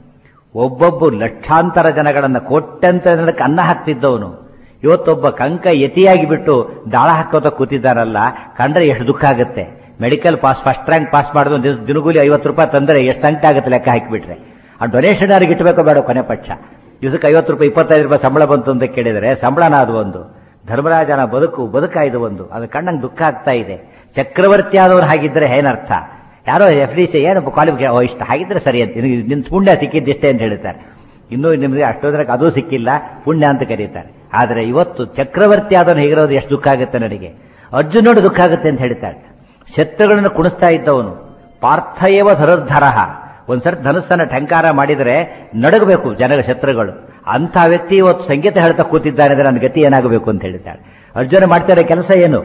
ಒಬ್ಬೊಬ್ಬ ಲಕ್ಷಾಂತರ ಜನಗಳನ್ನ ಕೋಟ್ಯಂತರ ಜನಕ್ಕೆ ಅನ್ನ ಹಾಕ್ತಿದ್ದವನು ಇವತ್ತೊಬ್ಬ ಕಂಕ ಯತಿಯಾಗಿ ಬಿಟ್ಟು ದಾಳ ಹಾಕೋತ ಕೂತಿದ್ದಾರಲ್ಲ ಕಂಡ್ರೆ ಎಷ್ಟು ದುಃಖ ಆಗುತ್ತೆ medical pass first rank pass ಮಾಡಿದ ಒಂದು ದಿನಗೂಲಿ ಐವತ್ತು ರೂಪಾಯಿ ತಂದರೆ ಎಷ್ಟು ಸಂಕಟ ಆಗುತ್ತೆ ಲೆಕ್ಕ ಹಾಕಿಬಿಟ್ರೆ ಆ ಡೊನೇಷನ್ ಯಾರಿಗೆ ಇಟ್ಟಬೇಕೋ ಬೇಡ ಕೊನೆ ಪಕ್ಷ ಇದಕ್ಕೆ ಐವತ್ತು ರೂಪಾಯಿ ಇಪ್ಪತ್ತೈದು ರೂಪಾಯಿ ಸಂಬಳ ಬಂತು ಅಂತ ಕೇಳಿದರೆ ಸಂಬಳನ ಅದು ಒಂದು ಧರ್ಮರಾಜನ ಬದುಕು ಬದುಕಾಯ್ದು ಒಂದು ಅದು ಕಣ್ಣಂಗೆ ದುಃಖ ಆಗ್ತಾ ಇದೆ ಚಕ್ರವರ್ತಿ ಆದವನು ಹಾಗಿದ್ರೆ ಏನರ್ಥ ಯಾರೋ ಎಫ್ ಡಿ ಸಿ ಏನು ಕ್ವಾಲಿಫಿಕೇಶನ್ ಓ ಇಷ್ಟ ಹಾಗಿದ್ರೆ ಸರಿ ಅಂತ ನಿನ್ನ ಪುಣ್ಯ ಸಿಕ್ಕಿದ್ದಿಷ್ಟೇ ಅಂತ ಹೇಳ್ತಾರೆ ಇನ್ನೂ ನಿಮಗೆ ಅಷ್ಟೊಂದಕ್ಕೆ ಅದೂ ಸಿಕ್ಕಿಲ್ಲ ಪುಣ್ಯ ಅಂತ ಕರೀತಾರೆ ಆದರೆ ಇವತ್ತು ಚಕ್ರವರ್ತಿ ಆದವನು ಹೇಗಿರೋದು ಎಷ್ಟು ದುಃಖ ಆಗುತ್ತೆ ನನಗೆ ಅರ್ಜುನ್ ನೋಡಿ ದುಃಖ ಆಗುತ್ತೆ ಅಂತ ಹೇಳ್ತಾರೆ ಶತ್ರುಗಳನ್ನು ಕುಣಿಸ್ತಾ ಇದ್ದವನು ಪಾರ್ಥಯೇವ ಧನುರ್ಧರ ಒಂದ್ಸರಿ ಧನುಸ್ಸನ್ನ ಟಂಕಾರ ಮಾಡಿದರೆ ನಡಗಬೇಕು ಜನರ ಶತ್ರುಗಳು ಅಂಥ ವ್ಯಕ್ತಿ ಇವತ್ತು ಸಂಗೀತ ಹೇಳ್ತಾ ಕೂತಿದ್ದಾನೆ ಅಂದ್ರೆ ನನ್ನ ಗತಿ ಏನಾಗಬೇಕು ಅಂತ ಹೇಳಿದ್ದಾಳೆ ಅರ್ಜುನ ಮಾಡ್ತಾರೆ ಕೆಲಸ ಏನು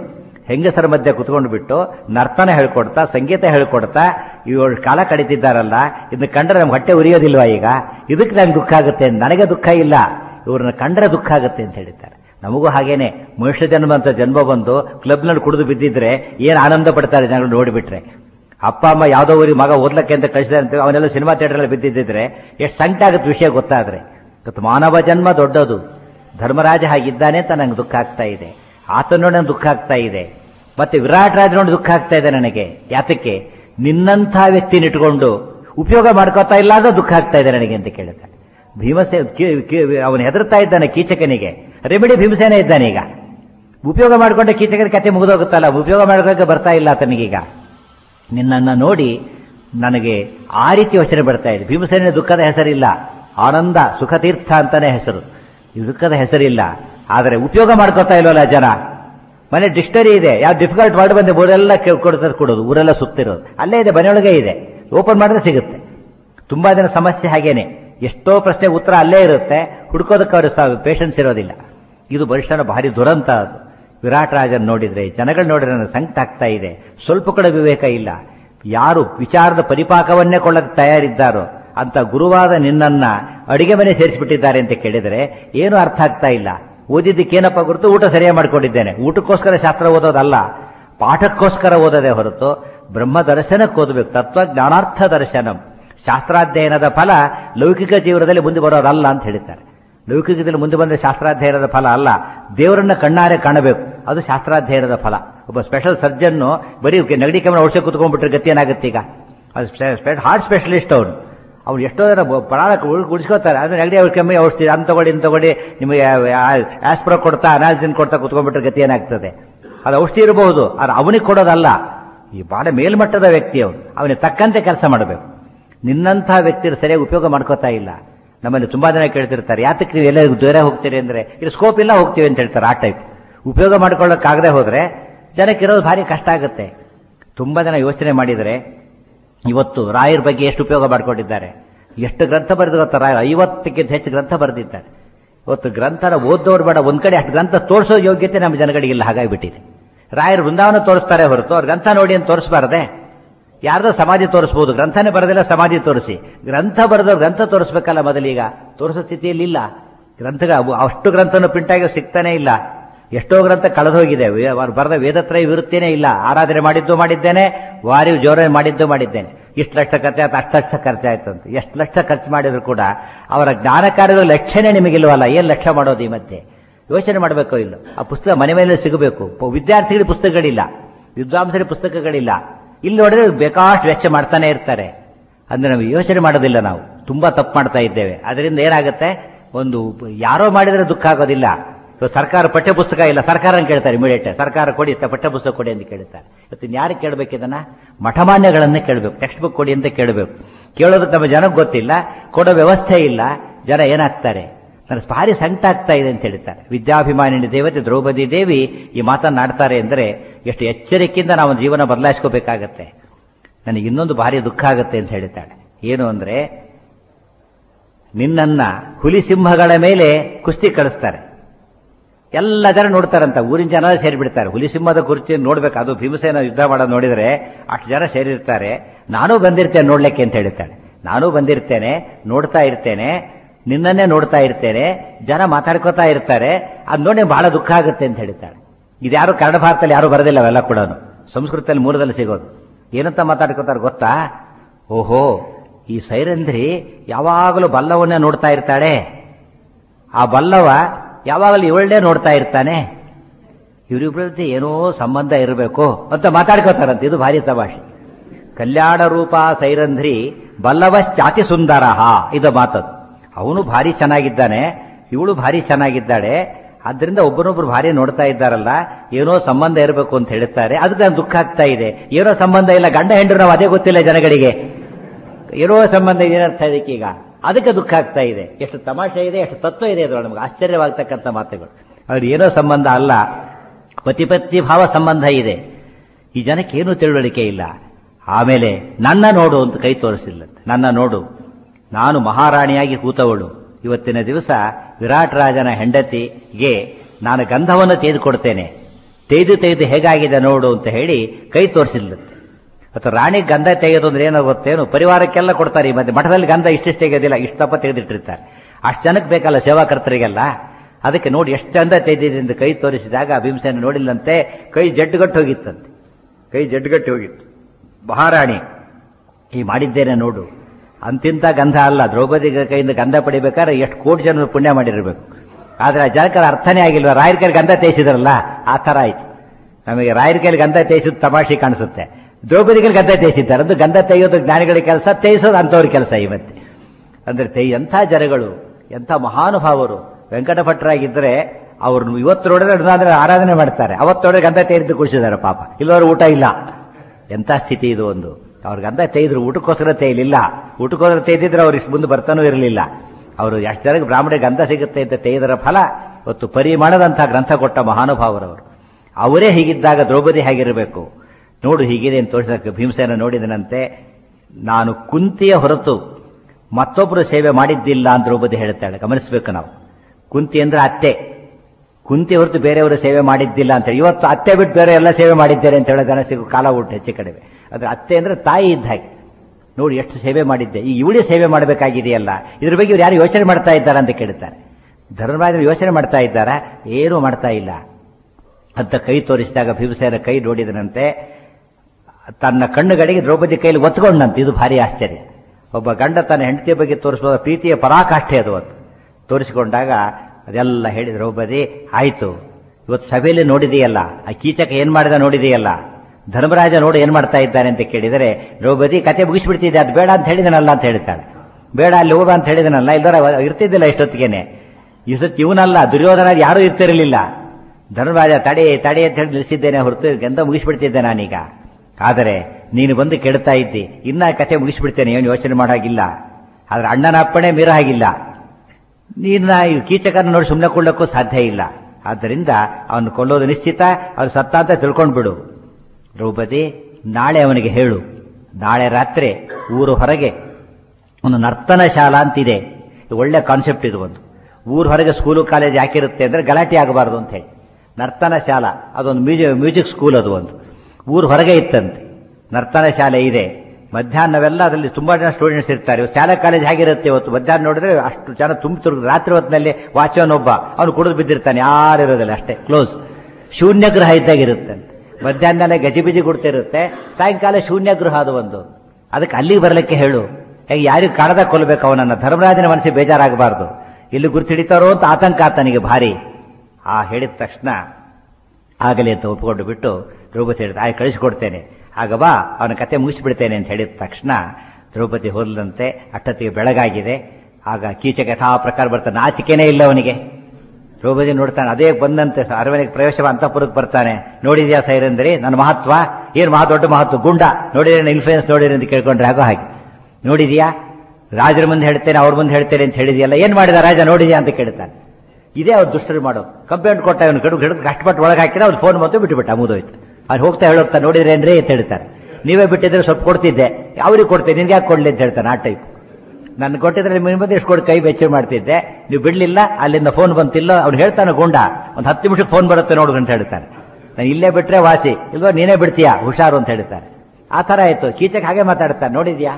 ಹೆಂಗಸರ ಮಧ್ಯೆ ಕುತ್ಕೊಂಡು ಬಿಟ್ಟು ನರ್ತನ ಹೇಳ್ಕೊಡ್ತಾ ಸಂಗೀತ ಹೇಳ್ಕೊಡ್ತಾ ಇವರು ಕಾಲ ಕಳೀತಿದ್ದಾರಲ್ಲ ಇದನ್ನ ಕಂಡ್ರೆ ನಮ್ಗೆ ಹೊಟ್ಟೆ ಉರಿಯೋದಿಲ್ವಾ ಈಗ ಇದಕ್ಕೆ ನಂಗೆ ದುಃಖ ಆಗುತ್ತೆ ನನಗೆ ದುಃಖ ಇಲ್ಲ ಇವ್ರನ್ನ ಕಂಡ್ರೆ ದುಃಖ ಆಗುತ್ತೆ ಅಂತ ಹೇಳಿದ್ದಾರೆ ನಮಗೂ ಹಾಗೇನೆ ಮನುಷ್ಯ ಜನ್ಮ ಅಂತ ಜನ್ಮ ಬಂದು ಕ್ಲಬ್ನಲ್ಲಿ ಕುಡಿದು ಬಿದ್ದಿದ್ರೆ ಏನು ಆನಂದ ಪಡ್ತಾರೆ ಜನಗಳು ನೋಡಿಬಿಟ್ರೆ ಅಪ್ಪ ಅಮ್ಮ ಯಾವುದೋ ಊರಿಗೆ ಮಗ ಓದ್ಲಕ್ಕೆ ಅಂತ ಕಳಿಸಿದ್ರೆ ಅಂತ ಅವನೆಲ್ಲ ಸಿನಿಮಾ ಥಿಯೇಟರ್ ಬಿದ್ದಿದ್ದರೆ ಎಷ್ಟು ಸಂಕಟ ಆಗುತ್ತೆ ವಿಷಯ ಗೊತ್ತಾದ್ರೆ ಇವತ್ತು ಮಾನವ ಜನ್ಮ ದೊಡ್ಡದು ಧರ್ಮರಾಜ ಹಾಗಿದ್ದಾನೆ ಅಂತ ನಂಗೆ ದುಃಖ ಆಗ್ತಾ ಇದೆ ಆತ ನೋಡಿ ನಂಗೆ ದುಃಖ ಆಗ್ತಾ ಇದೆ ಮತ್ತೆ ವಿರಾಟ್ ರಾಜ ನೋಡಿ ದುಃಖ ಆಗ್ತಾ ಇದೆ ನನಗೆ ಯಾತಕ್ಕೆ ನಿನ್ನಂಥ ವ್ಯಕ್ತಿನ ಇಟ್ಕೊಂಡು ಉಪಯೋಗ ಮಾಡ್ಕೋತಾ ಇಲ್ಲ ಅಂದ್ರೆ ದುಃಖ ಆಗ್ತಾ ಇದೆ ನನಗೆ ಅಂತ ಕೇಳುತ್ತೆ ಭೀಮಸೇ ಅವನು ಹೆದರ್ತಾ ಇದ್ದಾನೆ ಕೀಚಕನಿಗೆ ರೆಮಿಡಿ ಭೀಮಸೇನ ಇದ್ದಾನೆ ಈಗ ಉಪಯೋಗ ಮಾಡಿಕೊಂಡ ಕೀಚಕನ ಕತೆ ಮುಗಿದೋಗುತ್ತಲ್ಲ ಉಪಯೋಗ ಮಾಡ್ಕೊಳ್ಳೋಕೆ ಬರ್ತಾ ಇಲ್ಲ ಆತನಿಗೀಗ ನಿನ್ನನ್ನು ನೋಡಿ ನನಗೆ ಆ ರೀತಿ ಯೋಚನೆ ಬರ್ತಾ ಇದೆ ಭೀಮಸೇನ ದುಃಖದ ಹೆಸರಿಲ್ಲ ಆನಂದ ಸುಖತೀರ್ಥ ಅಂತಾನೆ ಹೆಸರು ಈ ದುಃಖದ ಹೆಸರಿಲ್ಲ ಆದರೆ ಉಪಯೋಗ ಮಾಡ್ಕೋತಾ ಇಲ್ವಲ್ಲ ಜನ ಮನೆ ಡಿಕ್ಷನರಿ ಇದೆ ಯಾವ ಡಿಫಿಕಲ್ಟ್ ವರ್ಡ್ ಬಂದೆ ಊರೆಲ್ಲ ಕೊಡ್ತಾರೆ ಕೊಡೋದು ಊರೆಲ್ಲ ಸುತ್ತಿರೋದು ಅಲ್ಲೇ ಇದೆ ಮನೆಯೊಳಗೆ ಇದೆ ಓಪನ್ ಮಾಡಿದ್ರೆ ಸಿಗುತ್ತೆ ತುಂಬಾ ಜನ ಸಮಸ್ಯೆ ಹಾಗೇನೆ ಎಷ್ಟೋ ಪ್ರಶ್ನೆ ಉತ್ತರ ಅಲ್ಲೇ ಇರುತ್ತೆ ಹುಡ್ಕೋದಕ್ಕೆ ಅವರು ಪೇಷನ್ಸ್ ಇರೋದಿಲ್ಲ ಇದು ಮನುಷ್ಯನ ಭಾರಿ ದುರಂತ ಅದು ವಿರಾಟ್ ರಾಜನ್ ನೋಡಿದ್ರೆ ಜನಗಳು ನೋಡಿದ್ರೆ ನನಗೆ ಸಂಕಟ ಆಗ್ತಾ ಇದೆ ಸ್ವಲ್ಪ ಕೂಡ ವಿವೇಕ ಇಲ್ಲ ಯಾರು ವಿಚಾರದ ಪರಿಪಾಕವನ್ನೇ ಕೊಳ್ಳಕ್ಕೆ ತಯಾರಿದ್ದಾರೋ ಅಂತ ಗುರುವಾದ ನಿನ್ನನ್ನ ಅಡಿಗೆ ಮನೆ ಸೇರಿಸಿಬಿಟ್ಟಿದ್ದಾರೆ ಅಂತ ಕೇಳಿದರೆ ಏನು ಅರ್ಥ ಆಗ್ತಾ ಇಲ್ಲ ಓದಿದ್ದಕ್ಕೇನಪ್ಪ ಗುರುತು ಊಟ ಸರಿಯಾಗಿ ಮಾಡ್ಕೊಂಡಿದ್ದೇನೆ ಊಟಕ್ಕೋಸ್ಕರ ಶಾಸ್ತ್ರ ಓದೋದಲ್ಲ ಪಾಠಕ್ಕೋಸ್ಕರ ಓದೋದೇ ಹೊರತು ಬ್ರಹ್ಮ ದರ್ಶನಕ್ಕೆ ಓದಬೇಕು ತತ್ವ ಜ್ಞಾನಾರ್ಥ ದರ್ಶನಂ ಶಾಸ್ತ್ರಾಧ್ಯಯನದ ಫಲ ಲೌಕಿಕ ಜೀವನದಲ್ಲಿ ಮುಂದೆ ಬರೋದಲ್ಲ ಅಂತ ಹೇಳಿದ್ದಾರೆ ಲೌಕಿಕದಲ್ಲಿ ಮುಂದೆ ಬಂದ ಶಾಸ್ತ್ರಾಧ್ಯಯನದ ಫಲ ಅಲ್ಲ ದೇವರನ್ನ ಕಣ್ಣಾರೆ ಕಾಣಬೇಕು ಅದು ಶಾಸ್ತ್ರಾಧ್ಯಯನದ ಫಲ ಒಬ್ಬ ಸ್ಪೆಷಲ್ ಸರ್ಜನ್ನು ಬರೀ ನೆಗಡಿ ಕೆಮ್ಮು ಔಷಧಿ ಕುತ್ಕೊಂಡ್ಬಿಟ್ರೆ ಗತಿ ಏನಾಗುತ್ತೆ ಈಗ ಅದು ಹಾರ್ಟ್ ಸ್ಪೆಷಲಿಸ್ಟ್ ಅವನು ಅವ್ರು ಎಷ್ಟೋ ಜನ ಪ್ರಾಣ ಉಳಿಸ್ಕೋತಾರೆ ಅಂದ್ರೆ ನೆಗಡಿ ಅವ್ರ ಕೆಮ್ಮಿ ಔಷಧಿ ಅಂತ ತಗೊಳ್ಳಿ ಅಂತ ತಗೊಳ್ಳಿ ನಿಮಗೆ ಆಸ್ಪ್ರೋ ಕೊಡ್ತಾ ಅನಾಲ್ಸಿನ್ ಕೊಡ್ತಾ ಕುತ್ಕೊಂಡ್ಬಿಟ್ರೆ ಗತಿ ಏನಾಗ್ತದೆ ಅದು ಔಷಧಿ ಇರಬಹುದು ಆದ್ರೆ ಅವನಿಗೆ ಕೊಡೋದಲ್ಲ ಈ ಬಹಳ ಮೇಲ್ಮಟ್ಟದ ವ್ಯಕ್ತಿ ಅವನು ಅವನಿಗೆ ತಕ್ಕಂತೆ ಕೆಲಸ ಮಾಡಬೇಕು ನಿನ್ನಂಥ ವ್ಯಕ್ತಿ ಸರಿಯಾಗಿ ಉಪಯೋಗ ಮಾಡ್ಕೋತಾ ಇಲ್ಲ ನಮ್ಮಲ್ಲಿ ತುಂಬಾ ಜನ ಕೇಳ್ತಿರ್ತಾರೆ ಯಾತಕ್ಕೆ ನೀವು ಎಲ್ಲ ದೂರ ಹೋಗ್ತೀರಿ ಅಂದ್ರೆ ಇಲ್ಲಿ ಸ್ಕೋಪ್ ಇಲ್ಲ ಹೋಗ್ತೀವಿ ಅಂತ ಹೇಳ್ತಾರೆ ಆ ಟೈಪ್ ಉಪಯೋಗ ಮಾಡ್ಕೊಳ್ಳೋಕ್ಕಾಗದೆ ಹೋದ್ರೆ ಜನಕ್ಕೆ ಇರೋದು ಭಾರಿ ಕಷ್ಟ ಆಗುತ್ತೆ ತುಂಬಾ ಜನ ಯೋಚನೆ ಮಾಡಿದರೆ ಇವತ್ತು ರಾಯರ ಬಗ್ಗೆ ಎಷ್ಟು ಉಪಯೋಗ ಮಾಡ್ಕೊಂಡಿದ್ದಾರೆ ಎಷ್ಟು ಗ್ರಂಥ ಬರೆದು ಗೊತ್ತಾ ರಾಯರು ಐವತ್ತಕ್ಕಿಂತ ಹೆಚ್ಚು ಗ್ರಂಥ ಬರೆದಿದ್ದಾರೆ ಇವತ್ತು ಗ್ರಂಥನ ಓದೋರು ಬೇಡ ಒಂದ್ ಕಡೆ ಅಷ್ಟು ಗ್ರಂಥ ತೋರಿಸೋ ಯೋಗ್ಯತೆ ನಮ್ಮ ಜನಗಳಿಗಿಲ್ಲ ಹಾಗಾಗಿಬಿಟ್ಟಿದೆ ರಾಯರು ವೃಂದಾವನ ತೋರಿಸ್ತಾರೆ ಹೊರತು ಅವ್ರ ಗ್ರಂಥ ನೋಡಿ ಅಂತ ತೋರಿಸಬಾರದೆ ಯಾರ್ದೋ ಸಮಾಧಿ ತೋರಿಸಬಹುದು ಗ್ರಂಥನೇ ಬರೋದಿಲ್ಲ ಸಮಾಧಿ ತೋರಿಸಿ ಗ್ರಂಥ ಬರೆದವ್ರು ಗ್ರಂಥ ತೋರಿಸ್ಬೇಕಲ್ಲ ಮೊದಲೀಗ ತೋರಿಸೋ ಸ್ಥಿತಿಯಲ್ಲಿ ಇಲ್ಲ ಗ್ರಂಥಗ ಅಷ್ಟು ಗ್ರಂಥನು ಪ್ರಿಂಟಾಗಿ ಸಿಗ್ತಾನೆ ಇಲ್ಲ ಎಷ್ಟೋ ಗ್ರಂಥ ಕಳೆದೋಗಿದೆ ಅವ್ರು ಬರೆದ ವೇದತ್ರಯ ವಿರುತ್ತೇನೆ ಇಲ್ಲ ಆರಾಧನೆ ಮಾಡಿದ್ದು ಮಾಡಿದ್ದೇನೆ ವಾರಿ ಜೋರ ಮಾಡಿದ್ದು ಮಾಡಿದ್ದೇನೆ ಇಷ್ಟು ಲಕ್ಷ ಖರ್ಚು ಆಯ್ತು ಅಷ್ಟು ಲಕ್ಷ ಖರ್ಚಾಯ್ತು ಅಂತ ಎಷ್ಟು ಲಕ್ಷ ಖರ್ಚು ಮಾಡಿದ್ರು ಕೂಡ ಅವರ ಜ್ಞಾನ ಕಾರ್ಯದ ಲಕ್ಷ್ಯನೇ ನಿಮಗಿಲ್ವಲ್ಲ ಏನ್ ಲಕ್ಷ್ಯ ಮಾಡೋದು ಈ ಮಧ್ಯೆ ಯೋಚನೆ ಮಾಡಬೇಕೋ ಇಲ್ಲ ಆ ಪುಸ್ತಕ ಮನೆ ಮೇಲೆ ಸಿಗಬೇಕು ವಿದ್ಯಾರ್ಥಿಗಳಿಗೆ ಪುಸ್ತಕಗಳಿಲ್ಲ ವಿದ್ವಾಂಸರಿಗೆ ಪುಸ್ತಕಗಳಿಲ್ಲ ಇಲ್ಲಿ ನೋಡಿದ್ರೆ ಬೇಕಾಷ್ಟು ವೆಚ್ಚ ಮಾಡ್ತಾನೆ ಇರ್ತಾರೆ ಅಂದ್ರೆ ನಾವು ಯೋಚನೆ ಮಾಡೋದಿಲ್ಲ ನಾವು ತುಂಬಾ ತಪ್ಪು ಮಾಡ್ತಾ ಇದ್ದೇವೆ ಅದರಿಂದ ಏನಾಗುತ್ತೆ ಒಂದು ಯಾರೋ ಮಾಡಿದ್ರೆ ದುಃಖ ಆಗೋದಿಲ್ಲ ಸರ್ಕಾರ ಪಠ್ಯ ಪುಸ್ತಕ ಇಲ್ಲ ಸರ್ಕಾರ ಕೇಳ್ತಾರೆ ಇಮಿಡಿಯೇಟ್ ಸರ್ಕಾರ ಕೊಡಿ ಪಠ್ಯ ಪುಸ್ತಕ ಕೊಡಿ ಅಂತ ಕೇಳ್ತಾರೆ ಇವತ್ತು ಯಾರು ಕೇಳಬೇಕು ಇದನ್ನ ಮಠಮಾನ್ಯಗಳನ್ನೇ ಕೇಳಬೇಕು ಟೆಕ್ಸ್ಟ್ ಬುಕ್ ಕೊಡಿ ಅಂತ ಕೇಳಬೇಕು ಕೇಳೋದಕ್ಕೆ ನಮ್ಮ ಜನಕ್ಕೆ ಗೊತ್ತಿಲ್ಲ ಕೊಡೋ ವ್ಯವಸ್ಥೆ ಇಲ್ಲ ಜನ ಏನಾಗ್ತಾರೆ ನನಗೆ ಭಾರಿ ಸಂಕಟ ಆಗ್ತಾ ಇದೆ ಅಂತ ಹೇಳ್ತಾರೆ ವಿದ್ಯಾಭಿಮಾನಿನಿ ದೇವತೆ ದ್ರೌಪದಿ ದೇವಿ ಈ ಮಾತನ್ನಾಡ್ತಾರೆ ಅಂದರೆ ಎಷ್ಟು ಎಚ್ಚರಿಕೆಯಿಂದ ನಾವು ಜೀವನ ಬದಲಾಯಿಸ್ಕೋಬೇಕಾಗತ್ತೆ ನನಗೆ ಇನ್ನೊಂದು ಭಾರಿ ದುಃಖ ಆಗುತ್ತೆ ಅಂತ ಹೇಳ್ತಾಳೆ ಏನು ಅಂದ್ರೆ ನಿನ್ನನ್ನ ಹುಲಿ ಸಿಂಹಗಳ ಮೇಲೆ ಕುಸ್ತಿ ಕಳಿಸ್ತಾರೆ ಎಲ್ಲ ಜನ ನೋಡ್ತಾರಂತ ಊರಿನ ಜನ ಸೇರಿಬಿಡ್ತಾರೆ ಹುಲಿ ಸಿಂಹದ ಕುರ್ಚಿ ನೋಡ್ಬೇಕು ಅದು ಭೀಮಸೇನ ಯುದ್ಧ ಮಾಡೋದು ನೋಡಿದ್ರೆ ಅಷ್ಟು ಜನ ಸೇರಿರ್ತಾರೆ ನಾನು ಬಂದಿರ್ತೇನೆ ನೋಡ್ಲಿಕ್ಕೆ ಅಂತ ಹೇಳ್ತಾಳೆ ನಾನು ಬಂದಿರ್ತೇನೆ ನೋಡ್ತಾ ಇರ್ತೇನೆ ನಿನ್ನನ್ನೇ ನೋಡ್ತಾ ಇರ್ತೇನೆ ಜನ ಮಾತಾಡ್ಕೋತಾ ಇರ್ತಾರೆ ಅದ್ ನೋಡಿ ಬಹಳ ದುಃಖ ಆಗುತ್ತೆ ಅಂತ ಹೇಳ್ತಾಳೆ ಇದ್ಯಾರು ಕನ್ನಡ ಭಾರತದಲ್ಲಿ ಯಾರು ಬರೋದಿಲ್ಲ ಅವೆಲ್ಲ ಕೂಡ ಸಂಸ್ಕೃತದಲ್ಲಿ ಮೂಲದಲ್ಲಿ ಸಿಗೋದು ಏನಂತ ಮಾತಾಡ್ಕೋತಾರೆ ಗೊತ್ತಾ ಓಹೋ ಈ ಸೈರಂಧ್ರಿ ಯಾವಾಗಲೂ ಬಲ್ಲವನ್ನೇ ನೋಡ್ತಾ ಇರ್ತಾಳೆ ಆ ಬಲ್ಲವ ಯಾವಾಗಲೂ ಇವಳನ್ನೇ ನೋಡ್ತಾ ಇರ್ತಾನೆ ಇವರಿಬ್ಬರ ಏನೋ ಸಂಬಂಧ ಇರಬೇಕು ಅಂತ ಮಾತಾಡ್ಕೋತಾರಂತೆ ಇದು ಭಾರಿ ತಮಾಷೆ ಕಲ್ಯಾಣ ರೂಪ ಸೈರಂಧ್ರಿ ಬಲ್ಲವಶ್ಚಾತಿ ಸುಂದರ ಇದು ಮಾತದು ಅವನು ಭಾರಿ ಚೆನ್ನಾಗಿದ್ದಾನೆ ಇವಳು ಭಾರಿ ಚೆನ್ನಾಗಿದ್ದಾಳೆ ಆದ್ರಿಂದ ಒಬ್ಬರೊಬ್ರು ಭಾರಿ ನೋಡ್ತಾ ಇದ್ದಾರಲ್ಲ ಏನೋ ಸಂಬಂಧ ಇರಬೇಕು ಅಂತ ಹೇಳ್ತಾರೆ ಅದಕ್ಕೆ ನಾನು ದುಃಖ ಆಗ್ತಾ ಇದೆ ಏನೋ ಸಂಬಂಧ ಇಲ್ಲ ಗಂಡ ಹೆಂಡ್ರು ನಾವು ಅದೇ ಗೊತ್ತಿಲ್ಲ ಜನಗಳಿಗೆ ಏನೋ ಸಂಬಂಧ ಏನರ್ಥ ಇದಕ್ಕೆ ಈಗ ಅದಕ್ಕೆ ದುಃಖ ಆಗ್ತಾ ಇದೆ ಎಷ್ಟು ತಮಾಷೆ ಇದೆ ಎಷ್ಟು ತತ್ವ ಇದೆ ಅದ್ರೊಳಗೆ ನಮ್ಗೆ ಆಶ್ಚರ್ಯವಾಗ್ತಕ್ಕಂಥ ಮಾತುಗಳು ಅವ್ರು ಏನೋ ಸಂಬಂಧ ಅಲ್ಲ ಪತಿಪತ್ನಿ ಭಾವ ಸಂಬಂಧ ಇದೆ ಈ ಜನಕ್ಕೆ ಏನೂ ತಿಳುವಳಿಕೆ ಇಲ್ಲ ಆಮೇಲೆ ನನ್ನ ನೋಡು ಅಂತ ಕೈ ತೋರಿಸಿಲ್ಲ ನನ್ನ ನೋಡು ನಾನು ಮಹಾರಾಣಿಯಾಗಿ ಕೂತವಳು ಇವತ್ತಿನ ದಿವಸ ವಿರಾಟ್ ರಾಜನ ಹೆಂಡತಿಗೆ ನಾನು ಗಂಧವನ್ನು ತೆಗೆದುಕೊಡ್ತೇನೆ ತೆಗೆದು ತೆಗೆದು ಹೇಗಾಗಿದೆ ನೋಡು ಅಂತ ಹೇಳಿ ಕೈ ತೋರಿಸಿದ್ಲಂತೆ ಅಥವಾ ರಾಣಿ ಗಂಧ ತೆಗೆಯೋದು ಅಂದ್ರೆ ಏನೋ ಗೊತ್ತೇನು ಪರಿವಾರಕ್ಕೆಲ್ಲ ಕೊಡ್ತಾರೆ ಈ ಮಧ್ಯೆ ಮಠದಲ್ಲಿ ಗಂಧ ಇಷ್ಟಿಷ್ಟು ತೆಗೆಯೋದಿಲ್ಲ ಇಷ್ಟಪ್ಪ ತೆಗೆದಿಟ್ಟಿರ್ತಾರೆ ಅಷ್ಟು ಜನಕ್ಕೆ ಬೇಕಲ್ಲ ಸೇವಾಕರ್ತರಿಗೆಲ್ಲ ಅದಕ್ಕೆ ನೋಡಿ ಎಷ್ಟು ಚಂದ ತೆಗೆದಿದೆ ಅಂತ ಕೈ ತೋರಿಸಿದಾಗ ಭೀಮಸೇನ ನೋಡಿಲ್ಲಂತೆ ಕೈ ಜಡ್ಡುಗಟ್ಟು ಹೋಗಿತ್ತಂತೆ ಕೈ ಜಡ್ಡುಗಟ್ಟಿ ಹೋಗಿತ್ತು ಮಹಾರಾಣಿ ಈ ಮಾಡಿದ್ದೇನೆ ನೋಡು ಅಂತಿಂತ ಗಂಧ ಅಲ್ಲ ದ್ರೌಪದಿ ಕೈಯಿಂದ ಗಂಧ ಪಡಿಬೇಕಾದ್ರೆ ಎಷ್ಟು ಕೋಟಿ ಜನ ಪುಣ್ಯ ಮಾಡಿರಬೇಕು ಆದ್ರೆ ಆ ಜನಕರ ಅರ್ಥನೇ ಆಗಿಲ್ವ ರಾಯರ ಕೈಲಿ ಗಂಧ ತೇಯಿಸಿದ್ರಲ್ಲ ಆ ಥರ ಆಯ್ತು ನಮಗೆ ರಾಯರ ಕೈಲಿ ಗಂಧ ತೇಯಿಸೋದು ತಮಾಷೆ ಕಾಣಿಸುತ್ತೆ ದ್ರೌಪದಿಗೆ ಗಂಧ ತೇಯಿಸಿದ್ದಾರೆ ಅದು ಗಂಧ ತೆಗೆಯೋದು ಜ್ಞಾನಿಗಳ ಕೆಲಸ ತೇಯಿಸೋದು ಅಂಥವ್ರ ಕೆಲಸ ಇವತ್ತೆ ಅಂದ್ರೆ ತೇ ಎಂಥ ಜನಗಳು ಎಂಥ ಮಹಾನುಭಾವರು ವೆಂಕಟ ಭಟ್ರಾಗಿದ್ದರೆ ಅವ್ರನ್ನ ಇವತ್ತು ನೋಡಿದ್ರೆ ಅಂದ್ರೆ ಆರಾಧನೆ ಮಾಡ್ತಾರೆ ಅವತ್ತು ನೋಡಿದ್ರೆ ಗಂಧ ತೆಗೆದು ಕುಡಿಸಿದ್ದಾರೆ ಪಾಪ ಇಲ್ಲವರು ಊಟ ಇಲ್ಲ ಎಂಥ ಸ್ಥಿತಿ ಇದು ಒಂದು ಅವ್ರ ಗಂಧ ತೆಗೆದ್ರು ಊಟಕ್ಕೋಸ್ಕರ ತೇಯಲಿಲ್ಲ ಊಟಕ್ಕೋಸ್ಕರ ತೆಗೆದಿದ್ರೆ ಅವ್ರು ಇಷ್ಟು ಮುಂದೆ ಬರ್ತಾನೂ ಇರಲಿಲ್ಲ ಅವರು ಎಷ್ಟು ಜನಕ್ಕೆ ಬ್ರಾಹ್ಮಣ ಗಂಧ ಸಿಗುತ್ತೆ ಅಂತ ತೆಗೆದರ ಫಲ ಇವತ್ತು ಪರಿಮಾಣದಂತಹ ಗ್ರಂಥ ಕೊಟ್ಟ ಮಹಾನುಭಾವರವರು ಅವರೇ ಹೀಗಿದ್ದಾಗ ದ್ರೌಪದಿ ಹೇಗಿರಬೇಕು ನೋಡು ಹೀಗಿದೆ ಅಂತ ತೋರಿಸಕ್ಕೆ ಭೀಮಸೇನ ನೋಡಿದನಂತೆ ನಾನು ಕುಂತಿಯ ಹೊರತು ಮತ್ತೊಬ್ಬರು ಸೇವೆ ಮಾಡಿದ್ದಿಲ್ಲ ಅಂತ ದ್ರೌಪದಿ ಹೇಳ್ತಾಳೆ ಗಮನಿಸಬೇಕು ನಾವು ಕುಂತಿ ಅಂದ್ರೆ ಅತ್ತೆ ಕುಂತಿ ಹೊರತು ಬೇರೆಯವರು ಸೇವೆ ಮಾಡಿದ್ದಿಲ್ಲ ಅಂತ ಹೇಳಿ ಇವತ್ತು ಅತ್ತೆ ಬಿಟ್ಟು ಬೇರೆ ಎಲ್ಲ ಸೇವೆ ಮಾಡಿದ್ದಾರೆ ಅಂತ ಹೇಳೋ ಜನ ಸಿಗು ಕಾಲ ಉಂಟು ಹೆಚ್ಚು ಕಡಿಮೆ ಆದ್ರೆ ಅತ್ತೆ ಅಂದ್ರೆ ತಾಯಿ ಇದ್ದ ಹಾಗೆ ನೋಡಿ ಎಷ್ಟು ಸೇವೆ ಮಾಡಿದ್ದೆ ಈ ಇವಳೇ ಸೇವೆ ಮಾಡಬೇಕಾಗಿದೆಯಲ್ಲ ಇದ್ರ ಬಗ್ಗೆ ಇವ್ರು ಯಾರು ಯೋಚನೆ ಮಾಡ್ತಾ ಇದ್ದಾರಾ ಅಂತ ಕೇಳ್ತಾರೆ ಧರ್ಮರಾಜರು ಯೋಚನೆ ಮಾಡ್ತಾ ಇದ್ದಾರಾ ಏನೂ ಮಾಡ್ತಾ ಇಲ್ಲ ಅಂತ ಕೈ ತೋರಿಸಿದಾಗ ಭೀಮಸೇನ ಕೈ ನೋಡಿದನಂತೆ ತನ್ನ ಕಣ್ಣುಗಳಿಗೆ ದ್ರೌಪದಿ ಕೈಲಿ ಒತ್ಕೊಂಡಂತೆ ಇದು ಭಾರಿ ಆಶ್ಚರ್ಯ ಒಬ್ಬ ಗಂಡ ತನ್ನ ಹೆಂಡತಿಯ ಬಗ್ಗೆ ತೋರಿಸುವ ಪ್ರೀತಿಯ ಪರಾಕಾಷ್ಠೆ ಅದು ಅದು ತೋರಿಸಿಕೊಂಡಾಗ ಅದೆಲ್ಲ ಹೇಳಿ ದ್ರೌಪದಿ ಆಯ್ತು ಇವತ್ತು ಸಭೆಯಲ್ಲಿ ನೋಡಿದೆಯಲ್ಲ ಆ ಕೀಚಕ ಏನ್ ಮಾಡಿದ ನೋಡಿದೆಯಲ್ಲ ಧರ್ಮರಾಜ ನೋಡಿ ಏನ್ ಮಾಡ್ತಾ ಇದ್ದಾನೆ ಅಂತ ಕೇಳಿದರೆ ದ್ರೌಪದಿ ಕತೆ ಮುಗಿಸ್ಬಿಡ್ತಿದ್ದೆ ಅದು ಬೇಡ ಅಂತ ಹೇಳಿದನಲ್ಲ ಅಂತ ಹೇಳ್ತಾಳೆ ಬೇಡ ಅಲ್ಲಿ ಹೋಗ ಅಂತ ಹೇಳಿದನಲ್ಲ ಇಲ್ದರ ಇರ್ತಿದ್ದಿಲ್ಲ ಇಷ್ಟೊತ್ತಿಗೆನೆ ಇಷ್ಟೊತ್ತು ಇವನಲ್ಲ ದುರ್ಯೋಧನ ಯಾರೂ ಇರ್ತಿರಲಿಲ್ಲ ಧರ್ಮರಾಜ ತಡೆ ತಡೆ ಅಂತ ಹೇಳಿ ನಿಲ್ಲಿಸಿದ್ದೇನೆ ಹೊರತು ಗಂಧ ಮುಗಿಸ್ಬಿಡ್ತಿದ್ದೆ ನಾನೀಗ ಆದರೆ ನೀನು ಬಂದು ಕೆಡ್ತಾ ಇದ್ದಿ ಇನ್ನ ಕತೆ ಮುಗಿಸ್ಬಿಡ್ತೇನೆ ಏನು ಯೋಚನೆ ಮಾಡಾಗಿಲ್ಲ ಆದ್ರೆ ಅಣ್ಣನ ಅಪ್ಪಣೆ ಮೀರ ಹಾಗಿಲ್ಲ ನೀನು ಈ ಕೀಚಕನ ನೋಡಿ ಸುಮ್ಮನೆ ಕೊಳ್ಳಕ್ಕೂ ಸಾಧ್ಯ ಇಲ್ಲ ಆದ್ದರಿಂದ ಅವನು ಕೊಲ್ಲೋದು ನಿಶ್ಚಿತ ಅವ್ರು ಸತ್ತ ಅಂತ ತಿಳ್ಕೊಂಡ್ಬಿಡು ದ್ರೌಪದಿ ನಾಳೆ ಅವನಿಗೆ ಹೇಳು ನಾಳೆ ರಾತ್ರಿ ಊರು ಹೊರಗೆ ಒಂದು ನರ್ತನ ಶಾಲಾ ಅಂತಿದೆ ಇದು ಒಳ್ಳೆ ಕಾನ್ಸೆಪ್ಟ್ ಇದು ಒಂದು ಊರು ಹೊರಗೆ ಸ್ಕೂಲು ಕಾಲೇಜ್ ಯಾಕಿರುತ್ತೆ ಅಂದ್ರೆ ಗಲಾಟೆ ಆಗಬಾರ್ದು ಅಂತ ಹೇಳಿ ನರ್ತನ ಶಾಲಾ ಅದೊಂದು ಮ್ಯೂಸಿಕ್ ಮ್ಯೂಸಿಕ್ ಸ್ಕೂಲ್ ಅದು ಒಂದು ಊರು ಹೊರಗೆ ಇತ್ತಂತೆ ನರ್ತನ ಶಾಲೆ ಇದೆ ಮಧ್ಯಾಹ್ನವೆಲ್ಲ ಅದರಲ್ಲಿ ತುಂಬಾ ಜನ ಸ್ಟೂಡೆಂಟ್ಸ್ ಇರ್ತಾರೆ ಇವತ್ತು ಶಾಲಾ ಕಾಲೇಜ್ ಹೇಗಿರುತ್ತೆ ಇವತ್ತು ಮಧ್ಯಾಹ್ನ ನೋಡಿದ್ರೆ ಅಷ್ಟು ಜನ ತುಂಬ ತುರ್ಗ ರಾತ್ರಿ ಹೊತ್ತಿನಲ್ಲಿ ವಾಚ್ಮನ್ ಒಬ್ಬ ಅವನು ಕುಡಿದು ಬಿದ್ದಿರ್ತಾನೆ ಯಾರು ಇರೋದಿಲ್ಲ ಅಷ್ಟೇ ಕ್ಲೋಸ್ ಶೂನ್ಯ ಗೃಹ ಇದ್ದಾಗಿರುತ್ತೆ ಮಧ್ಯಾಹ್ನ ಗಜಿಬಿಜಿ ಕೊಡ್ತಿರುತ್ತೆ ಸಾಯಂಕಾಲ ಶೂನ್ಯ ಗೃಹ ಅದು ಒಂದು ಅದಕ್ಕೆ ಅಲ್ಲಿಗೆ ಬರಲಿಕ್ಕೆ ಹೇಳು ಹೇಗೆ ಯಾರಿಗೂ ಕಾಣದ ಕೊಲ್ಲಬೇಕು ಅವನನ್ನ ಧರ್ಮರಾಜನ ಮನಸ್ಸಿಗೆ ಬೇಜಾರಾಗಬಾರ್ದು ಇಲ್ಲಿ ಗುರ್ತಿಡಿತಾರೋ ಅಂತ ಆತಂಕ ಆತನಿಗೆ ಭಾರಿ ಆ ಹೇಳಿದ ತಕ್ಷಣ ಆಗಲಿ ಅಂತ ಒಪ್ಪಿಕೊಂಡು ಬಿಟ್ಟು ದ್ರೌಪದಿ ಹೇಳಿದ ಆಯ್ ಕಳಿಸಿಕೊಡ್ತೇನೆ ಆಗ ಬಾ ಅವನ ಕತೆ ಮುಗಿಸಿಬಿಡ್ತೇನೆ ಅಂತ ಹೇಳಿದ ತಕ್ಷಣ ದ್ರೌಪದಿ ಹೋದಂತೆ ಅಟ್ಟತ್ತಿಗೆ ಬೆಳಗಾಗಿದೆ ಆಗ ಕೀಚಕ ಯಥಾ ಪ್ರಕಾರ ಬರ್ತಾನೆ ನಾಚಿಕೆನೇ ಇಲ್ಲ ಅವನಿಗೆ ದ್ರೌಪದಿ ನೋಡ್ತಾನೆ ಅದೇ ಬಂದಂತೆ ಅರಮನೆಗೆ ಪ್ರವೇಶ ಅಂತಪುರಕ್ಕೆ ಬರ್ತಾನೆ ನೋಡಿದ್ಯಾ ಸೈರಂದ್ರಿ ನನ್ನ ಮಹತ್ವ ಏನು ಮಹಾ ದೊಡ್ಡ ಮಹತ್ವ ಗುಂಡ ನೋಡಿದ್ರೆ ಇನ್ಫ್ಲೂಯೆನ್ಸ್ ನೋಡಿರಿ ಅಂತ ಕೇಳ್ಕೊಂಡ್ರೆ ಆಗೋ ಹಾಗೆ ನೋಡಿದ್ಯಾ ರಾಜರ ಮುಂದೆ ಹೇಳ್ತೇನೆ ಅವ್ರ ಮುಂದೆ ಹೇಳ್ತೇನೆ ಅಂತ ಹೇಳಿದ್ಯಲ್ಲ ಏನ್ ಮಾಡಿದ ರಾಜ ನೋಡಿದ್ಯಾ ಅಂತ ಕೇಳ್ತಾನೆ ಇದೇ ಅವ್ರು ದುಷ್ಟರು ಮಾಡೋದು ಕಂಪ್ಲೇಂಟ್ ಕೊಟ್ಟ ಅವನು ಗಡು ಗಡು ಕಷ್ಟಪಟ್ಟು ಒಳಗೆ ಹಾಕಿದ್ರೆ ಅವ್ರು ಫೋನ್ ಮತ್ತು ಬಿಟ್ಟುಬಿಟ್ಟ ಮುಗಿದೋಯ್ತು ಅವ್ರು ಹೋಗ್ತಾ ಹೇಳೋಗ್ತಾ ನೋಡಿದ್ರೇನ್ರಿ ಅಂತ ಹೇಳ್ತಾರೆ ನೀವೇ ಬಿಟ್ಟಿದ್ರೆ ಸ್ವಲ್ಪ ಕೊಡ್ತಿದ್ದೆ ಅವ್ರಿಗೆ ಕೊಡ್ತೇನೆ ನಿನ್ಗೆ ಯಾಕೆ ಕೊಡ್ಲಿ ಅಂತ ಹೇಳ್ತಾನೆ ಆ ಟೈಪ್ ನಾನು ಕೊಟ್ಟಿದ್ರೆ ನಿಮ್ಮ ಮುಂದೆ ಎಷ್ಟು ಕೊಟ್ಟು ಕೈ ಬೆಚ್ಚ ಮಾಡ್ತಿದ್ದೆ ನೀವು ಬಿಡ್ಲಿಲ್ಲ ಅಲ್ಲಿಂದ ಫೋನ್ ಬಂತಿಲ್ಲ ಅವ್ನು ಹೇಳ್ತಾನೆ ಗುಂಡ ಒಂದು ಹತ್ತು ನಿಮಿಷಕ್ಕೆ ಫೋನ್ ಬರುತ್ತೆ ನೋಡು ಅಂತ ಹೇಳ್ತಾನೆ ನಾನು ಇಲ್ಲೇ ಬಿಟ್ರೆ ವಾಸಿ ಇಲ್ವಾ ನೀನೇ ಬಿಡ್ತೀಯಾ ಹುಷಾರು ಅಂತ ಹೇಳ್ತಾರೆ ಆ ತರ ಆಯ್ತು ಕೀಚಕ್ ಹಾಗೆ ಮಾತಾಡ್ತಾನೆ ನೋಡಿದ್ಯಾ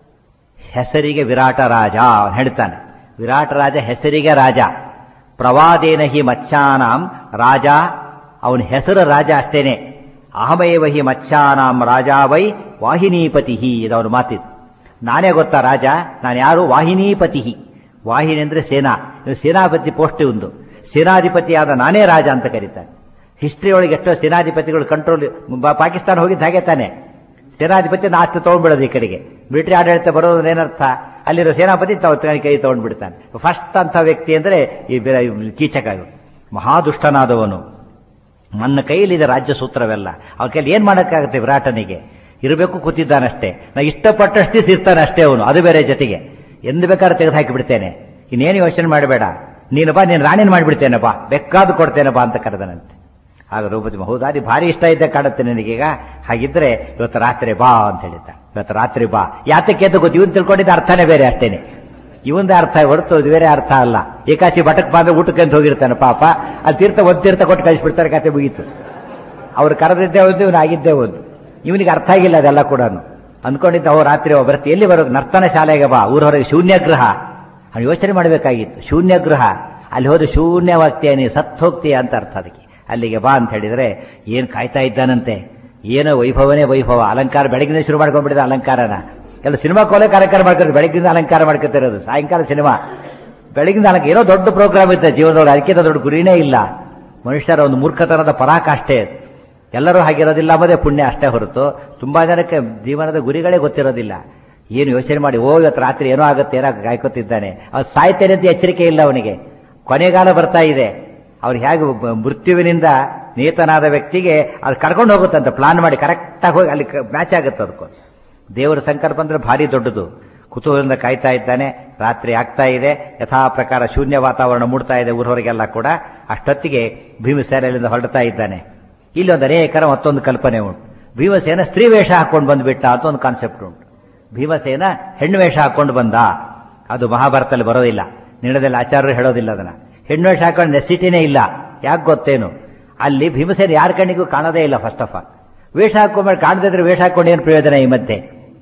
ಹೆಸರಿಗೆ ವಿರಾಟ ರಾಜ ಅವನು ಹೇಳ್ತಾನೆ ವಿರಾಟ ರಾಜ ಹೆಸರಿಗೆ ರಾಜ ಪ್ರವಾದೇನ ಹಿ ಮತ್ಸ್ಯಾನಾಂ ರಾಜ ಅವನ ಹೆಸರು ರಾಜ ಅಷ್ಟೇನೆ ಅಹಮೇವ ಹಿ ಮತ್ಸ್ಯಾನಾಂ ರಾಜ ವೈ ವಾಹಿನೀಪತಿ ಇದವನು ಮಾತಿದ್ದು ನಾನೇ ಗೊತ್ತಾ ರಾಜ ನಾನು ಯಾರು ವಾಹಿನೀಪತಿ ವಾಹಿನಿ ಅಂದ್ರೆ ಸೇನಾ ಇದು ಸೇನಾಪತಿ ಪೋಸ್ಟ್ ಒಂದು ಸೇನಾಧಿಪತಿಯಾದ ನಾನೇ ರಾಜ ಅಂತ ಕರೀತಾರೆ ಹಿಸ್ಟ್ರಿ ಒಳಗೆ ಎಷ್ಟೋ ಸೇನಾಧಿಪತಿಗಳು ಕಂಟ್ರೋಲ್ ಪಾಕಿಸ್ತಾನ ಹೋಗಿದ್ದು ಹಾಗೆ ತಾನೆ ಸೇನಾಧಿಪತಿ ನಾಷ್ಟು ತಗೊಂಡ್ಬಿಡೋದು ಈ ಕಡೆಗೆ ಮಿಲಿಟರಿ ಆಡಳಿತ ಬರೋದು ಏನರ್ಥ ಅಲ್ಲಿರೋ ಸೇನಾಪತಿ ತಾವು ಕೈ ತಗೊಂಡ್ಬಿಡ್ತಾನೆ ಫಸ್ಟ್ ಅಂತ ವ್ಯಕ್ತಿ ಅಂದ್ರೆ ಈ ಕೀಚಕ ಮಹಾದುಷ್ಟನಾದವನು ನನ್ನ ಕೈಯಲ್ಲಿದೆ ರಾಜ್ಯ ಸೂತ್ರವೆಲ್ಲ ಅವನ ಕೈಲಿ ಏನ್ ಮಾಡಕ್ಕಾಗುತ್ತೆ ವಿರಾಟನಿಗೆ ಇರಬೇಕು ಕೂತಿದ್ದಾನಷ್ಟೇ ನಾ ಇಷ್ಟಪಟ್ಟಷ್ಟು ದಿವಸ ಇರ್ತಾನೆ ಅಷ್ಟೇ ಅವನು ಅದು ಬೇರೆ ಜೊತೆಗೆ ಎಂದು ಬೇಕಾದ್ರೆ ತೆಗೆದು ಹಾಕಿ ಬಿಡ್ತೇನೆ ಇನ್ನೇನು ಯೋಚನೆ ಮಾಡಬೇಡ ನೀನು ಬಾ ನೀನು ರಾಣಿನ ಮಾಡಿಬಿಡ್ತೇನೆ ಬಾ ಬೇಕಾದ್ದು ಕೊಡ್ತೇನೆ ಬಾ ಅಂತ ಕರೆದನಂತೆ ಆಗ ದ್ರೌಪದಿ ಹೌದಾದಿ ಭಾರಿ ಇಷ್ಟ ಇದ್ದ ಕಾಣುತ್ತೆ ನನಗೀಗ ಹಾಗಿದ್ರೆ ಇವತ್ತು ರಾತ್ರಿ ಬಾ ಅಂತ ಹೇಳಿದ್ದ ಇವತ್ತು ರಾತ್ರಿ ಬಾ ಯಾತಕ್ಕೆ ಅಂತ ಗೊತ್ತು ಇವನ್ ತಿಳ್ಕೊಂಡಿದ್ದ ಅರ್ಥನೇ ಬೇರೆ ಅಷ್ಟೇನೆ ಇವಂದೇ ಅರ್ಥ ಹೊರತು ಇದು ಬೇರೆ ಅರ್ಥ ಅಲ್ಲ ಏಕಾಚಿ ಬಟಕ್ ಬಂದ್ರೆ ಊಟಕ್ಕೆ ಅಂತ ಹೋಗಿರ್ತಾನೆ ಪಾಪ ಅಲ್ಲಿ ತೀರ್ಥ ಒಂದ್ ತೀರ್ಥ ಕೊಟ್ಟು ಕಳಿಸ್ಬಿಡ್ತಾರೆ ಕತೆ ಮುಗೀತು ಅವ್ರು ಕರೆದಿದ್ದೇ ಒಂದು ಇವನು ಆಗಿದ್ದೇ ಒಂದು ಇವನಿಗೆ ಅರ್ಥ ಆಗಿಲ್ಲ ಅದೆಲ್ಲ ಕೂಡ ಅಂದ್ಕೊಂಡಿದ್ದ ಅವ್ರು ರಾತ್ರಿ ಬರ್ತಿ ಎಲ್ಲಿ ಬರೋದು ನರ್ತನ ಶಾಲೆಗೆ ಬಾ ಊರ ಹೊರಗೆ ಶೂನ್ಯಗ್ರಹ ಅವ್ನು ಯೋಚನೆ ಮಾಡಬೇಕಾಗಿತ್ತು ಶೂನ್ಯಗ್ರಹ ಅಲ್ಲಿ ಹೋದ್ರೆ ಶೂನ್ಯವಾಗ್ತೀಯ ನೀ ಸತ್ತು ಹೋಗ್ತೀಯ ಅಂತ ಅರ್ಥ ಅದಕ್ಕೆ ಅಲ್ಲಿಗೆ ಬಾ ಅಂತ ಹೇಳಿದ್ರೆ ಏನು ಕಾಯ್ತಾ ಇದ್ದಾನಂತೆ ಏನೋ ವೈಭವನೇ ವೈಭವ ಅಲಂಕಾರ ಬೆಳಗಿನ ಶುರು ಮಾಡ್ಕೊಂಡ್ಬಿಟ್ಟಿದೆ ಅಲಂಕಾರನ ಎಲ್ಲ ಸಿನಿಮಾ ಕೋಲೆ ಕಾರ್ಯಕ್ರಮ ಮಾಡ್ಕೊಂಡು ಬೆಳಗಿಂದ ಅಲಂಕಾರ ಮಾಡ್ಕೊತಿರೋದು ಸಾಯಂಕಾಲ ಸಿನಿಮಾ ಬೆಳಗಿಂದ ಅಲಂಕಾರ ಏನೋ ದೊಡ್ಡ ಪ್ರೋಗ್ರಾಮ್ ಇರುತ್ತೆ ಜೀವನದೊಳಗೆ ಅದಕ್ಕಿಂತ ದೊಡ್ಡ ಗುರಿನೇ ಇಲ್ಲ ಮನುಷ್ಯರ ಒಂದು ಮೂರ್ಖತನದ ಪರಾಕಾಷ್ಠೆ ಅದು. ಎಲ್ಲರೂ ಹಾಗಿರೋದಿಲ್ಲ ಅನ್ನೋದೇ ಪುಣ್ಯ ಅಷ್ಟೇ ಹೊರತು ತುಂಬಾ ಜನಕ್ಕೆ ಜೀವನದ ಗುರಿಗಳೇ ಗೊತ್ತಿರೋದಿಲ್ಲ ಏನು ಯೋಚನೆ ಮಾಡಿ ಓ ಇವತ್ತು ರಾತ್ರಿ ಏನೋ ಆಗುತ್ತೆ ಏನೋ ಕಾಯ್ಕೊತಿದ್ದಾನೆ ಅವ್ನು ಸಾಯ್ತೇನೆ ಅಂತ ಎಚ್ಚರಿಕೆ ಇಲ್ಲ ಅವನಿಗೆ ಕೊನೆಗಾಲ ಬರ್ತಾ ಇದೆ ಅವ್ರು ಹೇಗೆ ಬ- ಮೃತ್ಯುವಿನಿಂದ ನೇತನಾದ ವ್ಯಕ್ತಿಗೆ ಅದು ಕರ್ಕೊಂಡು ಹೋಗುತ್ತಂತ ಪ್ಲಾನ್ ಮಾಡಿ ಕರೆಕ್ಟಾಗಿ ಹೋಗಿ ಅಲ್ಲಿ ಮ್ಯಾಚ್ ಆಗುತ್ತೆ ಅದಕ್ಕೂ ದೇವರ ಸಂಕಲ್ಪ ಅಂದ್ರೆ ಭಾರಿ ದೊಡ್ಡದು ಕುತೂಹಲದಿಂದ ಕಾಯ್ತಾ ಇದ್ದಾನೆ ರಾತ್ರಿ ಆಗ್ತಾ ಇದೆ ಯಥಾ ಪ್ರಕಾರ ಶೂನ್ಯ ವಾತಾವರಣ ಮೂಡ್ತಾ ಇದೆ ಊರವರೆಗೆಲ್ಲ ಕೂಡ ಅಷ್ಟೊತ್ತಿಗೆ ಭೀಮಸೇನೆಯಿಂದ ಹೊರಡ್ತಾ ಇದ್ದಾನೆ ಇಲ್ಲಿ ಒಂದು ಅನೇಕರ ಮತ್ತೊಂದು ಕಲ್ಪನೆ ಉಂಟು ಭೀಮಸೇನ ಸ್ತ್ರೀ ವೇಷ ಹಾಕೊಂಡು ಬಂದ್ಬಿಟ್ಟ ಅಂತ ಒಂದು ಕಾನ್ಸೆಪ್ಟ್ ಉಂಟು ಭೀಮಸೇನ ಹೆಣ್ಣು ವೇಷ ಹಾಕೊಂಡು ಬಂದ ಅದು ಮಹಾಭಾರತದಲ್ಲಿ ಬರೋದಿಲ್ಲ ನಿರ್ಣಯದಲ್ಲಿ ಆಚಾರ್ಯರು ಹೇಳೋದಿಲ್ಲ ಅದನ್ನ ಹೆಣ್ಣು ವೇಷ ಹಾಕೊಂಡು ನೆಸಿಟಿನೇ ಇಲ್ಲ ಯಾಕೆ ಗೊತ್ತೇನು ಅಲ್ಲಿ ಭೀಮಸೇನ ಯಾರ ಕಣ್ಣಿಗೂ ಕಾಣೋದೇ ಇಲ್ಲ ಫಸ್ಟ್ ಆಫ್ ಆಲ್ ವೇಷ ಹಾಕೊಂಡ್ಮೇಲೆ ಕಾಣದಿದ್ರೆ ವೇಷ ಹಾಕೊಂಡು ಏನು ಪ್ರಯೋಜನ ಈ ಮಧ್ಯೆ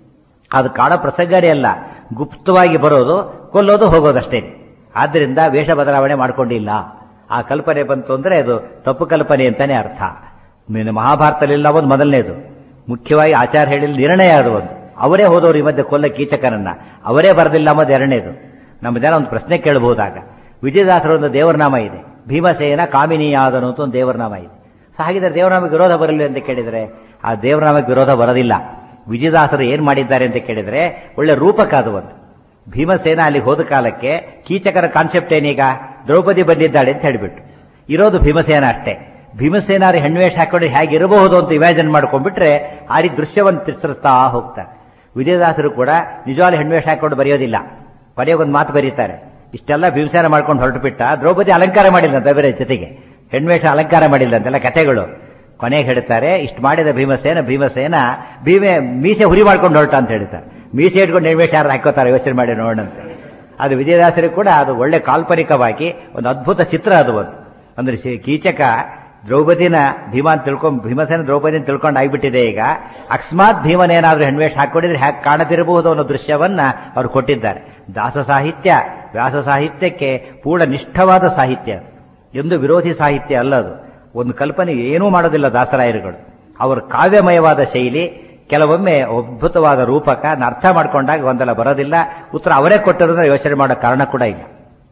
ಅದು ಕಾಣೋ ಪ್ರಸಂಗನೇ ಅಲ್ಲ ಗುಪ್ತವಾಗಿ ಬರೋದು ಕೊಲ್ಲೋದು ಹೋಗೋದಷ್ಟೇ ಆದ್ದರಿಂದ ವೇಷ ಬದಲಾವಣೆ ಮಾಡ್ಕೊಂಡಿಲ್ಲ ಆ ಕಲ್ಪನೆ ಬಂತು ಅಂದ್ರೆ ಅದು ತಪ್ಪು ಕಲ್ಪನೆ ಅಂತಾನೆ ಅರ್ಥ ಮೀನು ಮಹಾಭಾರತದಲ್ಲಿಲ್ಲ ಒಂದು ಮೊದಲನೇದು ಮುಖ್ಯವಾಗಿ ಆಚಾರ ಹೇಳಿದ ನಿರ್ಣಯ ಅದು ಒಂದು ಅವರೇ ಹೋದವರು ಈ ಮಧ್ಯೆ ಕೊಲ್ಲ ಕೀಚಕನನ್ನ ಅವರೇ ಬರದಿಲ್ಲ ಅನ್ನೋದು ಎರಡನೇದು ನಮ್ಮ ಜನ ಒಂದು ಪ್ರಶ್ನೆ ಕೇಳಬಹುದಾಗ ವಿಜಯದಾಸರ ಒಂದು ದೇವರನಾಮ ಇದೆ ಭೀಮಸೇನ ಕಾಮಿನಿಯಾದನು ಅಂತ ಒಂದು ದೇವರನಾಮ ಇದೆ ಸೊ ಹಾಗಿದ್ರೆ ದೇವರನಾಮಕ್ಕೆ ವಿರೋಧ ಬರಲಿ ಅಂತ ಕೇಳಿದ್ರೆ ಆ ದೇವರನಾಮಕ್ಕೆ ವಿರೋಧ ಬರೋದಿಲ್ಲ ವಿಜಯದಾಸರು ಏನ್ ಮಾಡಿದ್ದಾರೆ ಅಂತ ಕೇಳಿದ್ರೆ ಒಳ್ಳೆ ರೂಪಕ ಅದು ಒಂದು ಭೀಮಸೇನ ಅಲ್ಲಿ ಹೋದ ಕಾಲಕ್ಕೆ ಕೀಚಕರ ಕಾನ್ಸೆಪ್ಟ್ ಏನೀಗ ದ್ರೌಪದಿ ಬಂದಿದ್ದಾಳೆ ಅಂತ ಹೇಳಿಬಿಟ್ಟು ಇರೋದು ಭೀಮಸೇನ ಅಷ್ಟೇ ಭೀಮಸೇನಾರಿ ಹೆಣ್ವೇಷ ಹಾಕೊಂಡು ಹೇಗಿರಬಹುದು ಅಂತ ಇಮ್ಯಾಜಿನ್ ಮಾಡ್ಕೊಂಡ್ಬಿಟ್ರೆ ಆ ರೀತಿ ದೃಶ್ಯವನ್ನು ಚಿತ್ರಿಸ್ತಾ ಹೋಗ್ತಾರೆ ವಿಜಯದಾಸರು ಕೂಡ ನಿಜವಾಗ್ಲೂ ಹೆಣ್ವೇಷ ಹಾಕೊಂಡು ಬರೆಯೋದಿಲ್ಲ ಕೊನೆಗೊಂದು ಮಾತು ಬರೀತಾರೆ ಇಷ್ಟೆಲ್ಲ ಭೀಮಸೇನ ಮಾಡ್ಕೊಂಡು ಹೊರಟು ಬಿಟ್ಟ ದ್ರೌಪದಿ ಅಲಂಕಾರ ಮಾಡಿಲ್ಲ ಅಂತ ಬೇರೆ ಜೊತೆಗೆ ಹೆಣ್ವೇಷ ಅಲಂಕಾರ ಮಾಡಿಲ್ಲ ಅಂತೆಲ್ಲ ಕಥೆಗಳು ಕೊನೆಗೆ ಹೇಳ್ತಾರೆ ಇಷ್ಟು ಮಾಡಿದ ಭೀಮಸೇನ ಭೀಮಸೇನ ಭೀಮೆ ಮೀಸೆ ಹುರಿ ಮಾಡ್ಕೊಂಡು ಹೊರಟ ಅಂತ ಹೇಳ್ತಾರೆ ಮೀಸೆ ಇಟ್ಕೊಂಡು ಹೆಣ್ವೇಷ ಯಾರು ಹಾಕೋತಾರೆ ಯೋಚನೆ ಮಾಡಿ ನೋಡಂತೆ ಅದು ವಿಜಯದಾಸರಿಗೆ ಕೂಡ ಅದು ಒಳ್ಳೆ ಕಾಲ್ಪನಿಕವಾಗಿ ಒಂದು ಅದ್ಭುತ ಚಿತ್ರ ಅದು ಒಂದು ಅಂದ್ರೆ ಶಿ- ಕೀಚಕ ದ್ರೌಪದಿನ ಭೀಮ ಅಂತ ತಿಳ್ಕೊಂಡ್ ಭೀಮಸೇನ ದ್ರೌಪದಿನ ತಿಳ್ಕೊಂಡು ಆಗ್ಬಿಟ್ಟಿದೆ ಈಗ ಅಕಸ್ಮಾತ್ ಭೀಮನೇನಾದ್ರೂ ಹೆಣ್ವೇಷ ಹಾಕೊಂಡಿದ್ರೆ ಹ್ಯಾಕ್ ಕಾಣದಿರಬಹುದು ಅನ್ನೋ ದೃಶ್ಯವನ್ನ ಅವ್ರು ಕೊಟ್ಟಿದ್ದಾರೆ ದಾಸ ಸಾಹಿತ್ಯ ವ್ಯಾಸ ಸಾಹಿತ್ಯಕ್ಕೆ ಪೂರ್ಣ ನಿಷ್ಠವಾದ ಸಾಹಿತ್ಯ ಅದು. ಎಂದು ವಿರೋಧಿ ಸಾಹಿತ್ಯ ಅಲ್ಲ ಅದು ಒಂದು ಕಲ್ಪನೆ ಏನೂ ಮಾಡೋದಿಲ್ಲ ದಾಸರಾಯರುಗಳು ಅವರ ಕಾವ್ಯಮಯವಾದ ಶೈಲಿ ಕೆಲವೊಮ್ಮೆ ಅದ್ಭುತವಾದ ರೂಪಕ ನ ಅರ್ಥ ಮಾಡ್ಕೊಂಡಾಗ ಒಂದೆಲ್ಲ ಬರೋದಿಲ್ಲ ಉತ್ತರ ಅವರೇ ಕೊಟ್ಟಿರೋದ್ರೆ ಯೋಚನೆ ಮಾಡೋ ಕಾರಣ ಕೂಡ ಇಲ್ಲ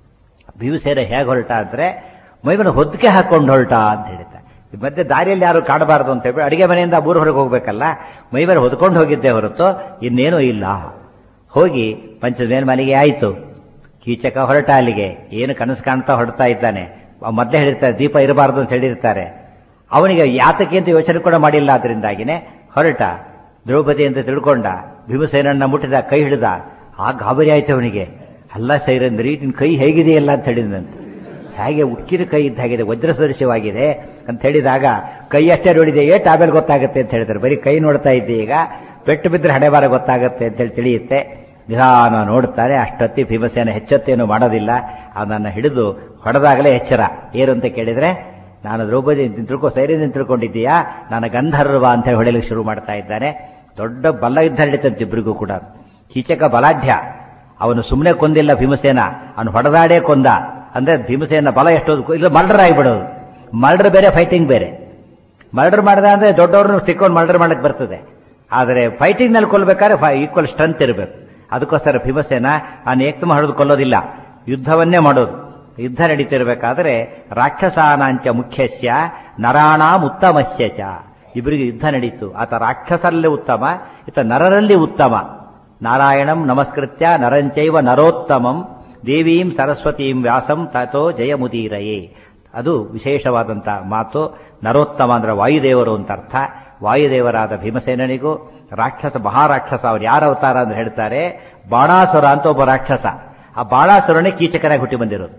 ಭೀಮಸೇನ ಹೇಗೆ ಹೊರಟ ಅಂದ್ರೆ ಮೈಮೇಲೆ ಹೊದ್ಕೆ ಹಾಕೊಂಡು ಹೊರಟ ಅಂತ ಹೇಳ್ತಾರೆ ಈ ಮಧ್ಯೆ ದಾರಿಯಲ್ಲಿ ಯಾರು ಕಾಡಬಾರದು ಅಂತ ಹೇಳಿ ಅಡಿಗೆ ಮನೆಯಿಂದ ಊರು ಹೊರಗೆ ಹೋಗ್ಬೇಕಲ್ಲ ಮೈಮೇಲೆ ಹೊದ್ಕೊಂಡು ಹೋಗಿದ್ದೆ ಹೊರತು ಇನ್ನೇನೂ ಇಲ್ಲ ಹೋಗಿ ಪಂಚದ ಮೇಲೆ ಮನೆಗೆ ಆಯಿತು ಕೀಚಕ ಹೊರಟ ಅಲ್ಲಿಗೆ ಏನು ಕನಸು ಕಾಣ್ತಾ ಹೊರಡ್ತಾ ಇದ್ದಾನೆ ಅವ್ ಮೊದಲೇ ಹೇಳಿರ್ತಾರೆ ದೀಪ ಇರಬಾರದು ಅಂತ ಹೇಳಿರ್ತಾರೆ ಅವನಿಗೆ ಯಾತಕ್ಕೆ ಅಂತ ಯೋಚನೆ ಕೂಡ ಮಾಡಿಲ್ಲ ಅದರಿಂದಾಗಿನೇ ಹೊರಟ ದ್ರೌಪದಿ ಅಂತ ತಿಳ್ಕೊಂಡ ಭೀಮಸೇನನ್ನ ಮುಟ್ಟಿದ ಕೈ ಹಿಡಿದ ಆ ಗಾಬರಿ ಆಯ್ತು ಅವನಿಗೆ ಅಲ್ಲ ಸೈರಂದ್ರಿ ನಿನ್ ಕೈ ಹೇಗಿದೆಯಲ್ಲ ಅಂತ ಹೇಳಿದಂತೆ ಹೇಗೆ ಉಕ್ಕಿನ ಕೈ ಇದ್ದ ಹಾಗಿದೆ ವಜ್ರ ಸದೃಶ್ಯವಾಗಿದೆ ಅಂತ ಹೇಳಿದಾಗ ಕೈ ಅಷ್ಟೇ ನೋಡಿದೆ ಏಟ್ ಆಮೇಲೆ ಗೊತ್ತಾಗುತ್ತೆ ಅಂತ ಹೇಳಿದ್ರು ಬರೀ ಕೈ ನೋಡ್ತಾ ಇದ್ದೆ ಈಗ ಪೆಟ್ಟು ಬಿದ್ದರೆ ಹಣೆಬಾರ ಗೊತ್ತಾಗುತ್ತೆ ಅಂತ ಹೇಳಿ ತಿಳಿಯುತ್ತೆ ನಿಧಾನ ನೋಡ್ತಾರೆ ಅಷ್ಟೊತ್ತಿ ಭೀಮಸೇನ ಹೆಚ್ಚೊತ್ತೇನು ಮಾಡೋದಿಲ್ಲ ಅದನ್ನ ಹಿಡಿದು ಹೊಡೆದಾಗಲೇ ಎಚ್ಚರ ಏನು ಅಂತ ಕೇಳಿದ್ರೆ ನಾನು ದ್ರೌಪದಿ ಅಂತ ತಿಳ್ಕೊ ಸೈರ್ಯ ತಿಳ್ಕೊಂಡಿದ್ದೀಯಾ ನಾನು ಗಂಧರ್ವ ಅಂತ ಹೇಳಿ ಹೊಡೆಯಲಿಕ್ಕೆ ಶುರು ಮಾಡ್ತಾ ಇದ್ದಾನೆ ದೊಡ್ಡ ಬಲ್ಲ ಯುದ್ಧ ನಡೀತಂತೆ ಇಬ್ಬರಿಗೂ ಕೂಡ ಕೀಚಕ ಬಲಾಢ್ಯ ಅವನು ಸುಮ್ಮನೆ ಕೊಂದಿಲ್ಲ ಭೀಮಸೇನ ಅವನು ಹೊಡೆದಾಡೇ ಕೊಂದ ಅಂದ್ರೆ ಭೀಮಸೇನ ಬಲ ಎಷ್ಟೋದು ಇಲ್ಲ ಮರ್ಡರ್ ಆಗಿಬಿಡೋದು ಮರ್ಡರ್ ಬೇರೆ ಫೈಟಿಂಗ್ ಬೇರೆ ಮರ್ಡರ್ ಮಾಡಿದ ಅಂದ್ರೆ ದೊಡ್ಡವ್ರನ್ನ ಸಿಕ್ಕೊಂಡು ಮರ್ಡರ್ ಮಾಡಕ್ ಬರ್ತದೆ ಆದರೆ ಫೈಟಿಂಗ್ ನಲ್ಲಿ ಕೊಲ್ಬೇಕಾದ್ರೆ ಈಕ್ವಲ್ ಸ್ಟ್ರೆಂತ್ ಇರಬೇಕು ಅದಕ್ಕೋಸ್ಕರ ಭೀಮಸೇನ ಅವನು ಏಕ್ತಮ ಹೊಡೆದು ಕೊಲ್ಲೋದಿಲ್ಲ ಯುದ್ಧವನ್ನೇ ಮಾಡೋದು ಯುದ್ಧ ನಡೀತಿರ್ಬೇಕಾದ್ರೆ ರಾಕ್ಷಸಾನಾಂಚ ಮುಖ್ಯಸ್ಯ ನರಾಣಾಂ ಉತ್ತಮಸ್ಯ ಚ ಇಬ್ಬರಿಗೆ ಯುದ್ಧ ನಡೀತು ಆತ ರಾಕ್ಷಸರಲ್ಲಿ ಉತ್ತಮ ಈತ ನರರಲ್ಲಿ ಉತ್ತಮ ನಾರಾಯಣಂ ನಮಸ್ಕೃತ್ಯ ನರಂಚೈವ ನರೋತ್ತಮಂ ದೇವೀಂ ಸರಸ್ವತೀಂ ವ್ಯಾಸಂ ತಥೋ ಜಯಮುದೀರಯೇ ಅದು ವಿಶೇಷವಾದಂಥ ಮಾತು ನರೋತ್ತಮ ಅಂದ್ರೆ ವಾಯುದೇವರು ಅಂತ ಅರ್ಥ ವಾಯುದೇವರಾದ ಭೀಮಸೇನನಿಗೂ ರಾಕ್ಷಸ ಮಹಾರಾಕ್ಷಸ ಅವ್ರು ಯಾರ ಅವತಾರ ಅಂತ ಹೇಳ್ತಾರೆ ಬಾಣಾಸುರ ಅಂತ ಒಬ್ಬ ರಾಕ್ಷಸ ಆ ಬಾಣಾಸುರನೇ ಕೀಚಕನಾಗಿ ಹುಟ್ಟಿ ಬಂದಿರೋದು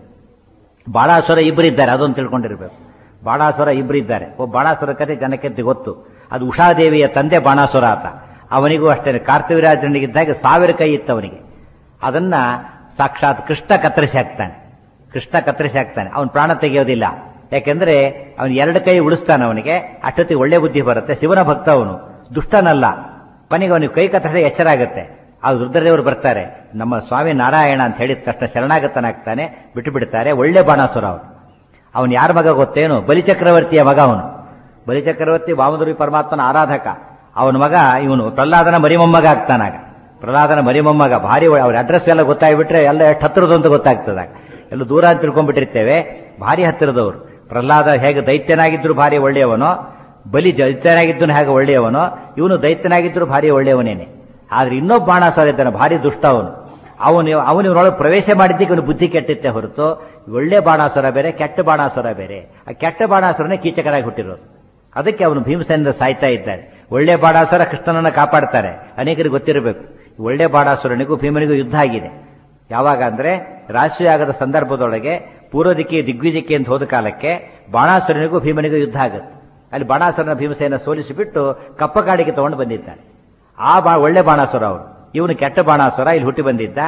ಬಾಣಾಸುರ ಇಬ್ಬರಿದ್ದಾರೆ ಅದೊಂದು ತಿಳ್ಕೊಂಡಿರ್ಬೇಕು ಬಾಣಾಸುರ ಇಬ್ಬರಿದ್ದಾರೆ ಒಬ್ಬ ಬಾಣಾಸುರ ಕತೆ ಜನಕ್ಕೆ ಗೊತ್ತು ಅದು ಉಷಾದೇವಿಯ ತಂದೆ ಬಾಣಾಸುರ ಆತ ಅವನಿಗೂ ಅಷ್ಟೇ ಕಾರ್ತಿವೀರಾಜನಿಗಿದ್ದಾಗ ಸಾವಿರ ಕೈ ಇತ್ತು ಅವನಿಗೆ ಅದನ್ನ ಸಾಕ್ಷಾತ್ ಕೃಷ್ಣ ಕತ್ತರಿಸಿ ಹಾಕ್ತಾನೆ ಕೃಷ್ಣ ಕತ್ತರಿಸಿ ಹಾಕ್ತಾನೆ ಅವನು ಪ್ರಾಣ ತೆಗೆಯೋದಿಲ್ಲ ಯಾಕೆಂದ್ರೆ ಅವನು ಎರಡು ಕೈ ಉಳಿಸ್ತಾನೆ ಅವನಿಗೆ ಅಷ್ಟೊತ್ತಿಗೆ ಒಳ್ಳೆ ಬುದ್ಧಿ ಬರುತ್ತೆ ಶಿವನ ಭಕ್ತ ಅವನು ದುಷ್ಟನಲ್ಲ ಕೊನೆಗೆ ಅವನಿಗೆ ಕೈ ಕತ್ತರಿಸಿದ ಎಚ್ಚರ ಆಗುತ್ತೆ ಆ ರುದ್ರದೇವರು ಬರ್ತಾರೆ ನಮ್ಮ ಸ್ವಾಮಿ ನಾರಾಯಣ ಅಂತ ಹೇಳಿದ ತಕ್ಷಣ ಶರಣಾಗತನಾಗ್ತಾನೆ ಬಿಟ್ಟು ಬಿಡ್ತಾರೆ ಒಳ್ಳೆ ಬಾಣಾಸುರ ಅವನು ಅವನು ಯಾರ ಮಗ ಗೊತ್ತೇನು ಬಲಿಚಕ್ರವರ್ತಿಯ ಮಗ ಅವನು ಬಲಿಚಕ್ರವರ್ತಿ ವಾಮದುರಿ ಪರಮಾತ್ಮನ ಆರಾಧಕ ಅವನ ಮಗ ಇವನು ಪ್ರಹ್ಲಾದನ ಮರಿಮೊಮ್ಮಗ ಆಗ್ತಾನಾಗ ಪ್ರಹ್ಲಾದನ ಮರಿಮೊಮ್ಮಗ ಭಾರಿ ಒಳ್ಳೆ- ಅವ್ರ ಅಡ್ರೆಸ್ ಎಲ್ಲ ಗೊತ್ತಾಗ್ಬಿಟ್ರೆ ಎಲ್ಲ ಎಷ್ಟು ಹತ್ತಿರದು ಅಂತ ಗೊತ್ತಾಗ್ತದಾಗ ಎಲ್ಲ ದೂರ ಅಂತ ತಿಳ್ಕೊಂಡ್ಬಿಟ್ಟಿರ್ತೇವೆ ಭಾರಿ ಹತ್ತಿರದವರು ಪ್ರಹ್ಲಾದ ಹೇಗೆ ದೈತ್ಯನಾಗಿದ್ರು ಭಾರಿ ಒಳ್ಳೆಯವನೋ ಬಲಿ ದೈತ್ಯನಾಗಿದ್ದನು ಹೇಗೆ ಒಳ್ಳೆಯವನೋ ಇವನು ದೈತ್ಯನಾಗಿದ್ರು ಭಾರಿ ಒಳ್ಳೆಯವನೇನೆ ಆದ್ರೆ ಇನ್ನೊಬ್ಬ ಬಾಣಾಸುರ ಇದ್ದಾನೆ ಭಾರಿ ದುಷ್ಟ ಅವನು ಅವನು ಅವನು ಇವನೊಳಗೆ ಪ್ರವೇಶ ಮಾಡಿದ್ದಕ್ಕೆ ಇವನು ಬುದ್ಧಿ ಕೆಟ್ಟಿತ್ತೆ ಹೊರತು ಒಳ್ಳೆ ಬಾಣಾಸುರ ಬೇರೆ ಕೆಟ್ಟ ಬಾಣಾಸುರ ಬೇರೆ ಆ ಕೆಟ್ಟ ಬಾಣಾಸುರನೇ ಕೀಚಕರಾಗಿ ಹುಟ್ಟಿರೋದು ಅದಕ್ಕೆ ಅವನು ಭೀಮಸೇನ ಸಾಯ್ತಾ ಇದ್ದಾನೆ ಒಳ್ಳೆ ಬಾಣಾಸುರ ಕೃಷ್ಣನನ್ನ ಕಾಪಾಡ್ತಾರೆ ಅನೇಕರಿಗೆ ಗೊತ್ತಿರಬೇಕು ಒಳ್ಳೆ ಬಾಣಾಸುರನಿಗೂ ಭೀಮನಿಗೂ ಯುದ್ಧ ಆಗಿದೆ ಯಾವಾಗ ಅಂದ್ರೆ ರಾಷ್ಟ್ರೀಯಾಗದ ಸಂದರ್ಭದೊಳಗೆ ಪೂರ್ವ ದಿಕ್ಕಿ ದಿಗ್ವಿಜಯಕ್ಕೆ ಅಂತ ಹೋದ ಕಾಲಕ್ಕೆ ಬಾಣಾಸುರನಿಗೂ ಭೀಮನಿಗೂ ಯುದ್ಧ ಆಗುತ್ತೆ ಅಲ್ಲಿ ಬಾಣಾಸುರನ ಭೀಮಸೇನ ಸೋಲಿಸಿಬಿಟ್ಟು ಕಪ್ಪಕಾಡಿಗೆ ತಗೊಂಡು ಬಂದಿದ್ದಾನೆ ಆ ಬಾ ಒಳ್ಳೆ ಬಾಣಾಸುರ ಅವನು ಇವನು ಕೆಟ್ಟ ಬಾಣಾಸುರ ಇಲ್ಲಿ ಹುಟ್ಟಿ ಬಂದಿದ್ದ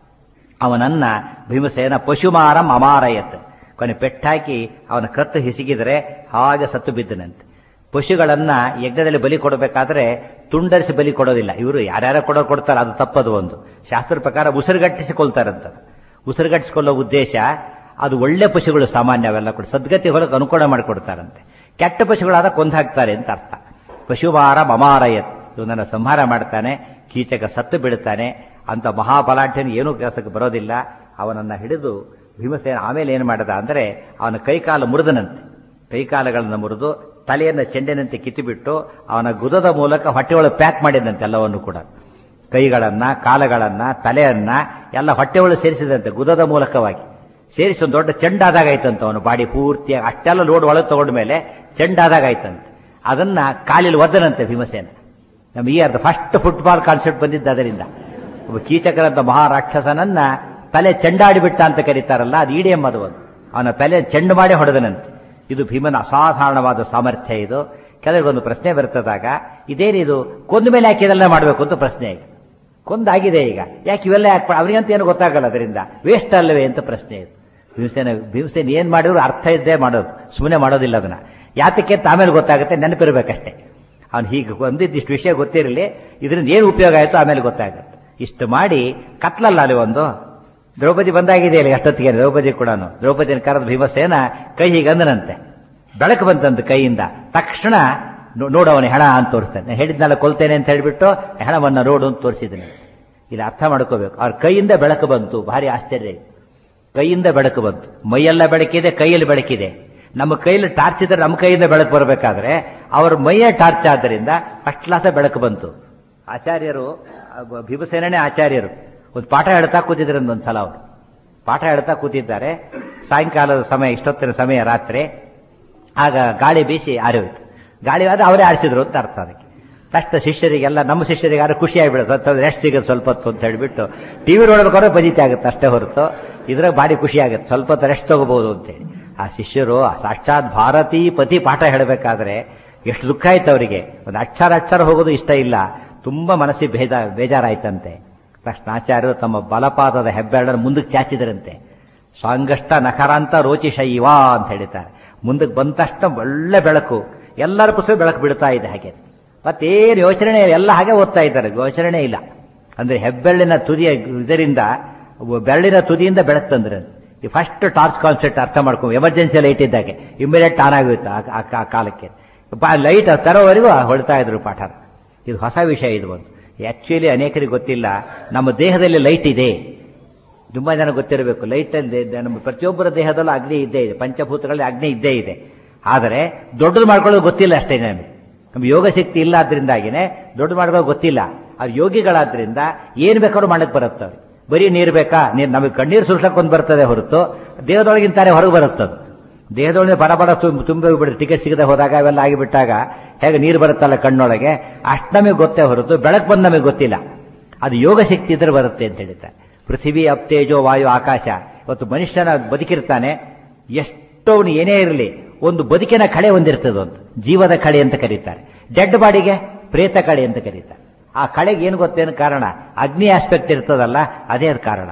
ಅವನನ್ನ ಭೀಮಸೇನ ಪಶುಮಾರಂ ಅಮಾರಯತ್ ಕೊನೆ ಪೆಟ್ಟಾಕಿ ಅವನ ಕತ್ತು ಹಿಸಿಗಿದರೆ ಹಾಗೆ ಸತ್ತು ಬಿದ್ದನಂತೆ ಪಶುಗಳನ್ನ ಯಜ್ಞದಲ್ಲಿ ಬಲಿ ಕೊಡಬೇಕಾದ್ರೆ ತುಂಡರಿಸಿ ಬಲಿ ಕೊಡೋದಿಲ್ಲ ಇವರು ಯಾರ್ಯಾರ ಕೊಡೋ ಕೊಡ್ತಾರೆ ಅದು ತಪ್ಪದು ಒಂದು ಶಾಸ್ತ್ರ ಪ್ರಕಾರ ಉಸಿರುಗಟ್ಟಿಸಿಕೊಳ್ತಾರಂತ ಉಸಿರುಗಟ್ಟಿಸಿಕೊಳ್ಳೋ ಉದ್ದೇಶ ಅದು ಒಳ್ಳೆ ಪಶುಗಳು ಸಾಮಾನ್ಯ ಅವೆಲ್ಲ ಕೂಡ ಸದ್ಗತಿ ಹೊರಗೆ ಅನುಕೂಲ ಮಾಡಿಕೊಡ್ತಾರಂತೆ ಕೆಟ್ಟ ಪಶುಗಳಾದ ಕೊಂದಾಕ್ತಾರೆ ಅಂತ ಅರ್ಥ ಪಶುವಾರ ಮಮಾರಯತ್ ಇವನನ್ನ ಸಂಹಾರ ಮಾಡ್ತಾನೆ ಕೀಚಕ ಸತ್ತು ಬಿಡುತ್ತಾನೆ ಅಂತ ಮಹಾಬಲಾಢ್ಯನ ಏನೂ ಕೆಲಸಕ್ಕೆ ಬರೋದಿಲ್ಲ ಅವನನ್ನ ಹಿಡಿದು ಭೀಮಸೇನ ಆಮೇಲೆ ಏನು ಮಾಡಿದ ಅಂದ್ರೆ ಅವನ ಕೈಕಾಲು ಮುರಿದನಂತೆ ಕೈಕಾಲುಗಳನ್ನು ಮುರಿದು ತಲೆಯನ್ನು ಚೆಂಡಿನಂತೆ ಕಿತ್ತುಬಿಟ್ಟು ಅವನ ಗುದದ ಮೂಲಕ ಹೊಟ್ಟೆಯೊಳಗೆ ಪ್ಯಾಕ್ ಮಾಡಿದಂತೆ ಎಲ್ಲವನ್ನು ಕೂಡ ಕೈಗಳನ್ನ ಕಾಲಗಳನ್ನ ತಲೆಯನ್ನ ಎಲ್ಲ ಹೊಟ್ಟೆಯೊಳಗೆ ಸೇರಿಸಿದಂತೆ ಗುದದ ಮೂಲಕವಾಗಿ ಸೇರಿಸಿ ಒಂದು ದೊಡ್ಡ ಚೆಂಡಾದಾಗ ಆಯ್ತಂತ ಅವನು ಬಾಡಿ ಪೂರ್ತಿ ಅಷ್ಟೆಲ್ಲ ಲೋಡ್ ಒಳಗೆ ತಗೊಂಡ ಮೇಲೆ ಚೆಂಡಾದಾಗ ಆಯ್ತಂತೆ ಅದನ್ನ ಕಾಲಿಲ್ ಒದ್ದನಂತೆ ಭೀಮಸೇನ ನಮ್ಮ ಈ ಅರ್ಧ ಫಸ್ಟ್ ಫುಟ್ಬಾಲ್ ಕಾನ್ಸೆಪ್ಟ್ ಬಂದಿದ್ದ ಅದರಿಂದ ಒಬ್ಬ ಕೀಚಕರಂತ ಮಹಾರಾಕ್ಷಸನನ್ನ ತಲೆ ಚೆಂಡಾಡಿಬಿಟ್ಟ ಅಂತ ಕರೀತಾರಲ್ಲ ಅದು ಇಡಿಎಂ ಅದು ಒಂದು ಅವನ ತಲೆ ಚೆಂಡು ಮಾಡಿ ಹೊಡೆದನಂತೆ ಇದು ಭೀಮನ ಅಸಾಧಾರಣವಾದ ಸಾಮರ್ಥ್ಯ ಇದು ಕೆಲವರಿಗೊಂದು ಪ್ರಶ್ನೆ ಬರ್ತದಾಗ ಇದೇನಿದು ಕೊಂದ ಮೇಲೆ ಯಾಕೆ ಇದೆಲ್ಲ ಮಾಡಬೇಕು ಅಂತ ಪ್ರಶ್ನೆ ಈಗ ಕೊಂದಾಗಿದೆ ಈಗ ಯಾಕೆ ಇವೆಲ್ಲ ಯಾಕೆ ಅವನಿಗಂತ ಏನು ಗೊತ್ತಾಗಲ್ಲ ಅದರಿಂದ ವೇಸ್ಟ್ ಅಲ್ಲವೇ ಅಂತ ಪ್ರಶ್ನೆ ಇದು ಭೀಮಸೇನ ಭೀಮಸೇನ ಏನ್ ಮಾಡಿದ್ರು ಅರ್ಥ ಇದ್ದೇ ಮಾಡೋದು ಸುಮ್ಮನೆ ಮಾಡೋದಿಲ್ಲ ಅದನ್ನ ಯಾತಕ್ಕೆ ಅಂತ ಆಮೇಲೆ ಗೊತ್ತಾಗುತ್ತೆ ನೆನಪಿರ್ಬೇಕಷ್ಟೇ ಅವ್ನು ಹೀಗೆ ಒಂದಿದ್ದು ಇಷ್ಟು ವಿಷಯ ಗೊತ್ತಿರಲಿ ಇದರಿಂದ ಏನು ಉಪಯೋಗ ಆಯಿತು ಆಮೇಲೆ ಗೊತ್ತಾಗುತ್ತೆ ಇಷ್ಟು ಮಾಡಿ ಕತ್ಲಲ್ಲ ಅಲ್ಲಿ ಒಂದು ದ್ರೌಪದಿ ಬಂದಾಗಿದೆ ಅಲ್ಲಿ ಅಷ್ಟೊತ್ತಿಗೆ ದ್ರೌಪದಿ ಕೂಡ ದ್ರೌಪದಿನ ಕರೆದ ಭೀಮಸೇನ ಕೈ ಹೀಗೆ ಅಂದನಂತೆ ಬೆಳಕು ಬಂತಂತ ಕೈಯಿಂದ ತಕ್ಷಣ ನೋ- ನೋಡವನ ಹೆಣ ಅಂತ ತೋರಿಸ್ತಾನೆ ನಾನು ಹೇಳಿದ್ನಲ್ಲ ಕೊಲ್ತೇನೆ ಅಂತ ಹೇಳಿಬಿಟ್ಟು ಹೆಣವನ್ನ ನೋಡು ಅಂತ ತೋರಿಸಿದ್ದಾನೆ ಇಲ್ಲಿ ಅರ್ಥ ಮಾಡ್ಕೋಬೇಕು ಅವ್ರ ಕೈಯಿಂದ ಬೆಳಕು ಬಂತು ಭಾರಿ ಆಶ್ಚರ್ಯ ಇದೆ ಕೈಯಿಂದ ಬೆಳಕು ಬಂತು ಮೈಯೆಲ್ಲ ಬೆಳಕಿದೆ ಕೈಯಲ್ಲಿ ಬೆಳಕಿದೆ ನಮ್ಮ ಕೈಯಲ್ಲಿ ಟಾರ್ಚ್ ಇದ್ರೆ ನಮ್ಮ ಕೈಯಿಂದ ಬೆಳಕು ಬರಬೇಕಾದ್ರೆ ಅವ್ರ ಮೈಯ ಟಾರ್ಚ್ ಆದ್ದರಿಂದ ಫಸ್ಟ್ ಕ್ಲಾಸ ಬೆಳಕು ಬಂತು ಆಚಾರ್ಯರು ಅಹ್, ಭೀಮಸೇನನೇ ಆಚಾರ್ಯರು ಒಂದು ಪಾಠ ಹೇಳ್ತಾ ಕೂತಿದ್ರಂತ ಒಂದು ಸಲ ಅವರು ಪಾಠ ಹೇಳ್ತಾ ಕೂತಿದ್ದಾರೆ ಸಾಯಂಕಾಲದ ಸಮಯ ಇಷ್ಟೊತ್ತಿನ ಸಮಯ ರಾತ್ರಿ ಆಗ ಗಾಳಿ ಬೀಸಿ ಆರೋಯ್ತು ಗಾಳಿ ಆದ್ರೆ ಅವರೇ ಆರಿಸಿದ್ರು ಅಂತ ಅರ್ಥ ಅದಕ್ಕೆ ತಕ್ಷಣ ಶಿಷ್ಯರಿಗೆಲ್ಲ ನಮ್ಮ ಶಿಷ್ಯರಿಗೆ ಯಾರು ಖುಷಿ ಆಗಿಬಿಡುತ್ತೆ ರೆಸ್ಟ್ ಸಿಗುತ್ತೆ ಸ್ವಲ್ಪ ಹೊತ್ತು ಅಂತ ಹೇಳ್ಬಿಟ್ಟು ಟಿವಿ ನೋಡ್ಬೇಕಾದ್ರೆ ಬಜಿತೆ ಆಗುತ್ತೆ ಅಷ್ಟೇ ಹೊರತು ಇದ್ರಾಗ ಬಾಡಿ ಖುಷಿ ಆಗುತ್ತೆ ಸ್ವಲ್ಪ ಹೊತ್ತು ರೆಸ್ಟ್ ತಗೋಬಹುದು ಅಂತೇಳಿ ಆ ಶಿಷ್ಯರು ಆ ಸಾಕ್ಷಾತ್ ಭಾರತೀ ಪತಿ ಪಾಠ ಹೇಳಬೇಕಾದ್ರೆ ಎಷ್ಟು ದುಃಖ ಆಯ್ತು ಅವರಿಗೆ ಒಂದು ಅಕ್ಷರ ಅಕ್ಷರ ಹೋಗೋದು ಇಷ್ಟ ಇಲ್ಲ ತುಂಬಾ ಮನಸ್ಸಿಗೆ ಬೇಜಾ ಬೇಜಾರಾಯ್ತಂತೆ ತಕ್ಷಣ ಆಚಾರ್ಯರು ತಮ್ಮ ಬಲಪಾದದ ಹೆಬ್ಬೆರಡನ್ನು ಮುಂದಕ್ಕೆ ಚಾಚಿದರಂತೆ ಸ್ವಾಂಗಷ್ಟ ನಖರಾಂತ ರೋಚಿಶೈವ ಅಂತ ಹೇಳಿದ್ದಾರೆ ಮುಂದಕ್ಕೆ ಬಂದ ತಕ್ಷಣ ಒಳ್ಳೆ ಬೆಳಕು ಎಲ್ಲರ ಪುಸ್ತಕ ಬೆಳಕು ಬಿಡ್ತಾ ಇದೆ ಹಾಗೆ ಮತ್ತೇನು ಯೋಚನೆ ಎಲ್ಲ ಹಾಗೆ ಓದ್ತಾ ಇದ್ದಾರೆ ಯೋಚನೆ ಇಲ್ಲ ಅಂದ್ರೆ ಹೆಬ್ಬೆರಳಿನ ತುದಿಯ ಇದರಿಂದ ಬೆರಳಿನ ತುದಿಯಿಂದ ಬೆಳಕು ತಂದ್ರೆ ಈ ಫಸ್ಟ್ ಟಾರ್ಚ್ ಕಾನ್ಸೆಪ್ಟ್ ಅರ್ಥ ಮಾಡ್ಕೊಂಡು ಎಮರ್ಜೆನ್ಸಿ ಲೈಟ್ ಇದ್ದಾಗೆ ಇಮಿಡಿಯೇಟ್ ಆನ್ ಆಗೋಯ್ತು ಆ- ಆ ಆ ಕಾಲಕ್ಕೆ ಲೈಟ್ ತರೋವರೆಗೂ ಹೊಡ್ತಾ ಇದ್ರು ಪಾಠ ಇದು ಹೊಸ ವಿಷಯ ಇದು ಒಂದು ಆಕ್ಚುಲಿ ಅನೇಕರಿಗೆ ಗೊತ್ತಿಲ್ಲ ನಮ್ಮ ದೇಹದಲ್ಲಿ ಲೈಟ್ ಇದೆ ತುಂಬಾ ಜನ ಗೊತ್ತಿರಬೇಕು ಲೈಟ್ ಅಲ್ಲಿ ನಮ್ಮ ಪ್ರತಿಯೊಬ್ಬರ ದೇಹದಲ್ಲೂ ಅಗ್ನಿ ಇದ್ದೇ ಇದೆ ಪಂಚಭೂತಗಳಲ್ಲಿ ಅಗ್ನಿ ಇದ್ದೇ ಇದೆ ಆದರೆ ದೊಡ್ಡದು ಮಾಡ್ಕೊಳ್ಳೋದು ಗೊತ್ತಿಲ್ಲ ಅಷ್ಟೇ ನಮಗೆ ನಮ್ಗೆ ಯೋಗ ಶಕ್ತಿ ಇಲ್ಲ ಆದ್ರಿಂದಾಗಿನೇ ದೊಡ್ಡ ಮಾಡ್ಕೊಳ್ಳೋದು ಗೊತ್ತಿಲ್ಲ ಅವ್ರು ಯೋಗಿಗಳಾದ್ರಿಂದ ಏನ್ ಬೇಕಾದ್ರೂ ಮಾಡಕ್ ಬರುತ್ತೆ ಅವ್ರಿಗೆ ಬರೀ ನೀರು ಬೇಕಾ ನೀರು ನಮಗೆ ಕಣ್ಣೀರು ಸುರ್ಸಕ್ ಒಂದು ಬರ್ತದೆ ಹೊರತು ದೇಹದೊಳಗಿಂತಾರೆ ಹೊರಗೆ ಬರುತ್ತದು ದೇಹದೊಳಗೆ ಬಡ ಬಡ ತುಂಬ ತುಂಬಿ ಹೋಗ್ಬಿಡುತ್ತೆ ಟಿಕೆಟ್ ಸಿಗದೆ ಹೋದಾಗ ಅವೆಲ್ಲ ಆಗಿಬಿಟ್ಟಾಗ ಹೇಗೆ ನೀರು ಬರುತ್ತಲ್ಲ ಕಣ್ಣೊಳಗೆ ಅಷ್ಟು ನಮಗೆ ಗೊತ್ತೇ ಹೊರತು ಬೆಳಕು ಬಂದು ನಮಗೆ ಗೊತ್ತಿಲ್ಲ ಅದು ಯೋಗ ಶಕ್ತಿ ಇದ್ರೆ ಬರುತ್ತೆ ಅಂತ ಹೇಳ್ತಾರೆ ಪೃಥ್ವಿ ಅಪ್ತೇಜೋ ವಾಯು ಆಕಾಶ ಇವತ್ತು ಮನುಷ್ಯನ ಬದುಕಿರ್ತಾನೆ ಎಷ್ಟವನು ಏನೇ ಇರಲಿ ಒಂದು ಬದುಕಿನ ಕಳೆ ಒಂದಿರ್ತದೆ ಒಂದು ಜೀವದ ಕಳೆ ಅಂತ ಕರೀತಾರೆ ಡೆಡ್ ಬಾಡಿಗೆ ಪ್ರೇತ ಕಳೆ ಅಂತ ಕರೀತಾರೆ ಆ ಕಳೆಗೆ ಏನು ಗೊತ್ತೇನು ಕಾರಣ ಅಗ್ನಿ ಆಸ್ಪೆಕ್ಟ್ ಇರ್ತದಲ್ಲ ಅದೇ ಅದು ಕಾರಣ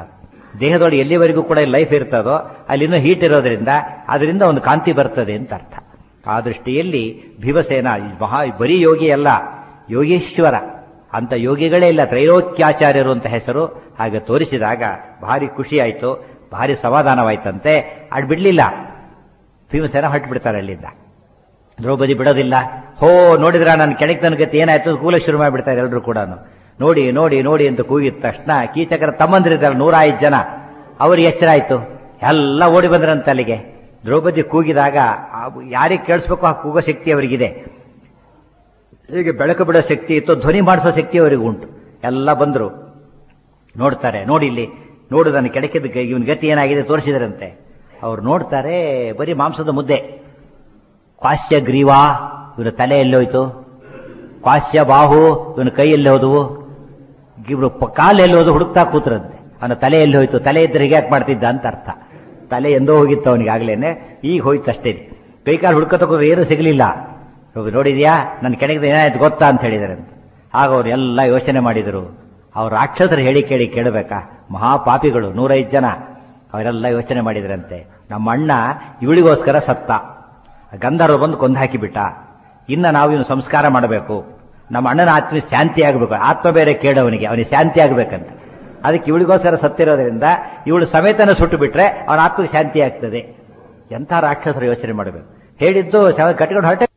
ದೇಹದೊಳಗೆ ಎಲ್ಲಿವರೆಗೂ ಕೂಡ ಲೈಫ್ ಇರ್ತದೋ ಅಲ್ಲಿ ಇನ್ನೂ ಹೀಟ್ ಇರೋದ್ರಿಂದ ಅದರಿಂದ ಒಂದು ಕಾಂತಿ ಬರ್ತದೆ ಅಂತ ಅರ್ಥ ಆ ದೃಷ್ಟಿಯಲ್ಲಿ ಭೀಮಸೇನ ಈ ಮಹಾ ಬರೀ ಯೋಗಿ ಅಲ್ಲ ಯೋಗೇಶ್ವರ ಅಂತ ಯೋಗಿಗಳೇ ಇಲ್ಲ ತ್ರೈಲೋಕ್ಯಾಚಾರ್ಯರು ಅಂತ ಹೆಸರು ಹಾಗೆ ತೋರಿಸಿದಾಗ ಭಾರಿ ಖುಷಿ ಆಯ್ತು ಭಾರಿ ಸಮಾಧಾನವಾಯ್ತಂತೆ ಅಡ್ ಬಿಡ್ಲಿಲ್ಲ ಭೀಮಸೇನ ಹೊರಟು ಬಿಡ್ತಾರೆ ಅಲ್ಲಿಂದ ದ್ರೌಪದಿ ಬಿಡೋದಿಲ್ಲ ಹೋ ನೋಡಿದ್ರ ನನ್ನ ಕೆಳಗೆ ತನ್ನ ಗತಿ ಏನಾಯ್ತು ಕೂಲ ಶುರು ಮಾಡಿಬಿಡ್ತಾರೆ ಎಲ್ಲರೂ ಕೂಡ ನೋಡಿ ನೋಡಿ ನೋಡಿ ಅಂತ ಕೂಗಿದ ತಕ್ಷಣ ಕೀಚಕರ ತಮ್ಮಂದಿರಿದ್ದಾರೆ ನೂರ ಐದು ಜನ ಅವ್ರಿಗೆ ಎಚ್ಚರ ಆಯ್ತು ಎಲ್ಲ ಓಡಿ ಬಂದ್ರಂತ ಅಲ್ಲಿಗೆ ದ್ರೌಪದಿ ಕೂಗಿದಾಗ ಯಾರಿಗೆ ಕೇಳಿಸ್ಬೇಕು ಆ ಕೂಗೋ ಶಕ್ತಿ ಅವರಿಗಿದೆ ಹೀಗೆ ಬೆಳಕು ಬಿಡೋ ಶಕ್ತಿ ಇತ್ತು ಧ್ವನಿ ಮಾಡಿಸೋ ಶಕ್ತಿ ಅವರಿಗೆ ಉಂಟು ಎಲ್ಲ ಬಂದರು ನೋಡ್ತಾರೆ ನೋಡಿ ಇಲ್ಲಿ ನೋಡು ನನ್ನ ಕೆಡಕಿದ ಇವನ್ ಗತಿ ಏನಾಗಿದೆ ತೋರಿಸಿದ್ರಂತೆ ಅವ್ರು ನೋಡ್ತಾರೆ ಬರೀ ಮಾಂಸದ ಮುದ್ದೆ ಕ್ವಾಸ್ಯ ಗ್ರೀವಾ ಇವನ ತಲೆ ಎಲ್ಲೋಯ್ತು ಕ್ವಾಸ್ಯ ಬಾಹು ಇವನ ಕೈ ಎಲ್ಲಿ ಹೋದವು ಇವ್ರು ಕಾಲು ಎಲ್ಲಿ ಹೋದು ಹುಡುಕ್ತಾ ಕೂತ್ರಂತೆ ಅವನ ತಲೆ ಎಲ್ಲಿ ಹೋಯ್ತು ತಲೆ ಇದ್ರೆ ಹೀಗೆ ಯಾಕೆ ಮಾಡ್ತಿದ್ದ ಅಂತ ಅರ್ಥ ತಲೆ ಎಂದೋ ಹೋಗಿತ್ತು ಅವನಿಗೆ ಆಗ್ಲೇನೆ ಈಗ ಹೋಯ್ತು ಅಷ್ಟೇ ಕೈ ಕಾಲು ಹುಡ್ಕೋತಕ್ಕ ಏನೂ ಸಿಗಲಿಲ್ಲ ನೋಡಿದ್ಯಾ ನನ್ನ ಕೆಳಗೆ ಏನಾಯ್ತು ಗೊತ್ತಾ ಅಂತ ಹೇಳಿದಾರಂತೆ ಆಗ ಅವ್ರು ಎಲ್ಲ ಯೋಚನೆ ಮಾಡಿದರು ಅವ್ರ ರಾಕ್ಷಸರು ಹೇಳಿ ಕೇಳಿ ಕೇಳಬೇಕಾ ಮಹಾಪಾಪಿಗಳು ನೂರೈದು ಜನ ಅವರೆಲ್ಲ ಯೋಚನೆ ಮಾಡಿದ್ರಂತೆ ನಮ್ಮ ಅಣ್ಣ ಇವಳಿಗೋಸ್ಕರ ಸತ್ತ ಗಂಧರ್ವ ಬಂದು ಕೊಂದು ಹಾಕಿಬಿಟ್ಟ ಇನ್ನ ನಾವು ಇವನು ಸಂಸ್ಕಾರ ಮಾಡಬೇಕು ನಮ್ಮ ಅಣ್ಣನ ಆತ್ಮ ಶಾಂತಿ ಆಗಬೇಕು ಆತ್ಮ ಬೇರೆ ಕೇಳವನಿಗೆ ಅವನಿಗೆ ಶಾಂತಿ ಆಗಬೇಕಂತ ಅದಕ್ಕೆ ಇವಳಿಗೋಸ್ಕರ ಸತ್ತಿರೋದ್ರಿಂದ ಇವಳು ಸಮೇತನ ಸುಟ್ಟು ಬಿಟ್ರೆ ಅವನ ಆತ್ಮಕ್ಕೆ ಶಾಂತಿ ಆಗ್ತದೆ ಎಂಥ ರಾಕ್ಷಸರು ಯೋಚನೆ ಮಾಡಬೇಕು ಹೇಳಿದ್ದು ಕಟ್ಕೊಂಡು ಹೊರಟೆ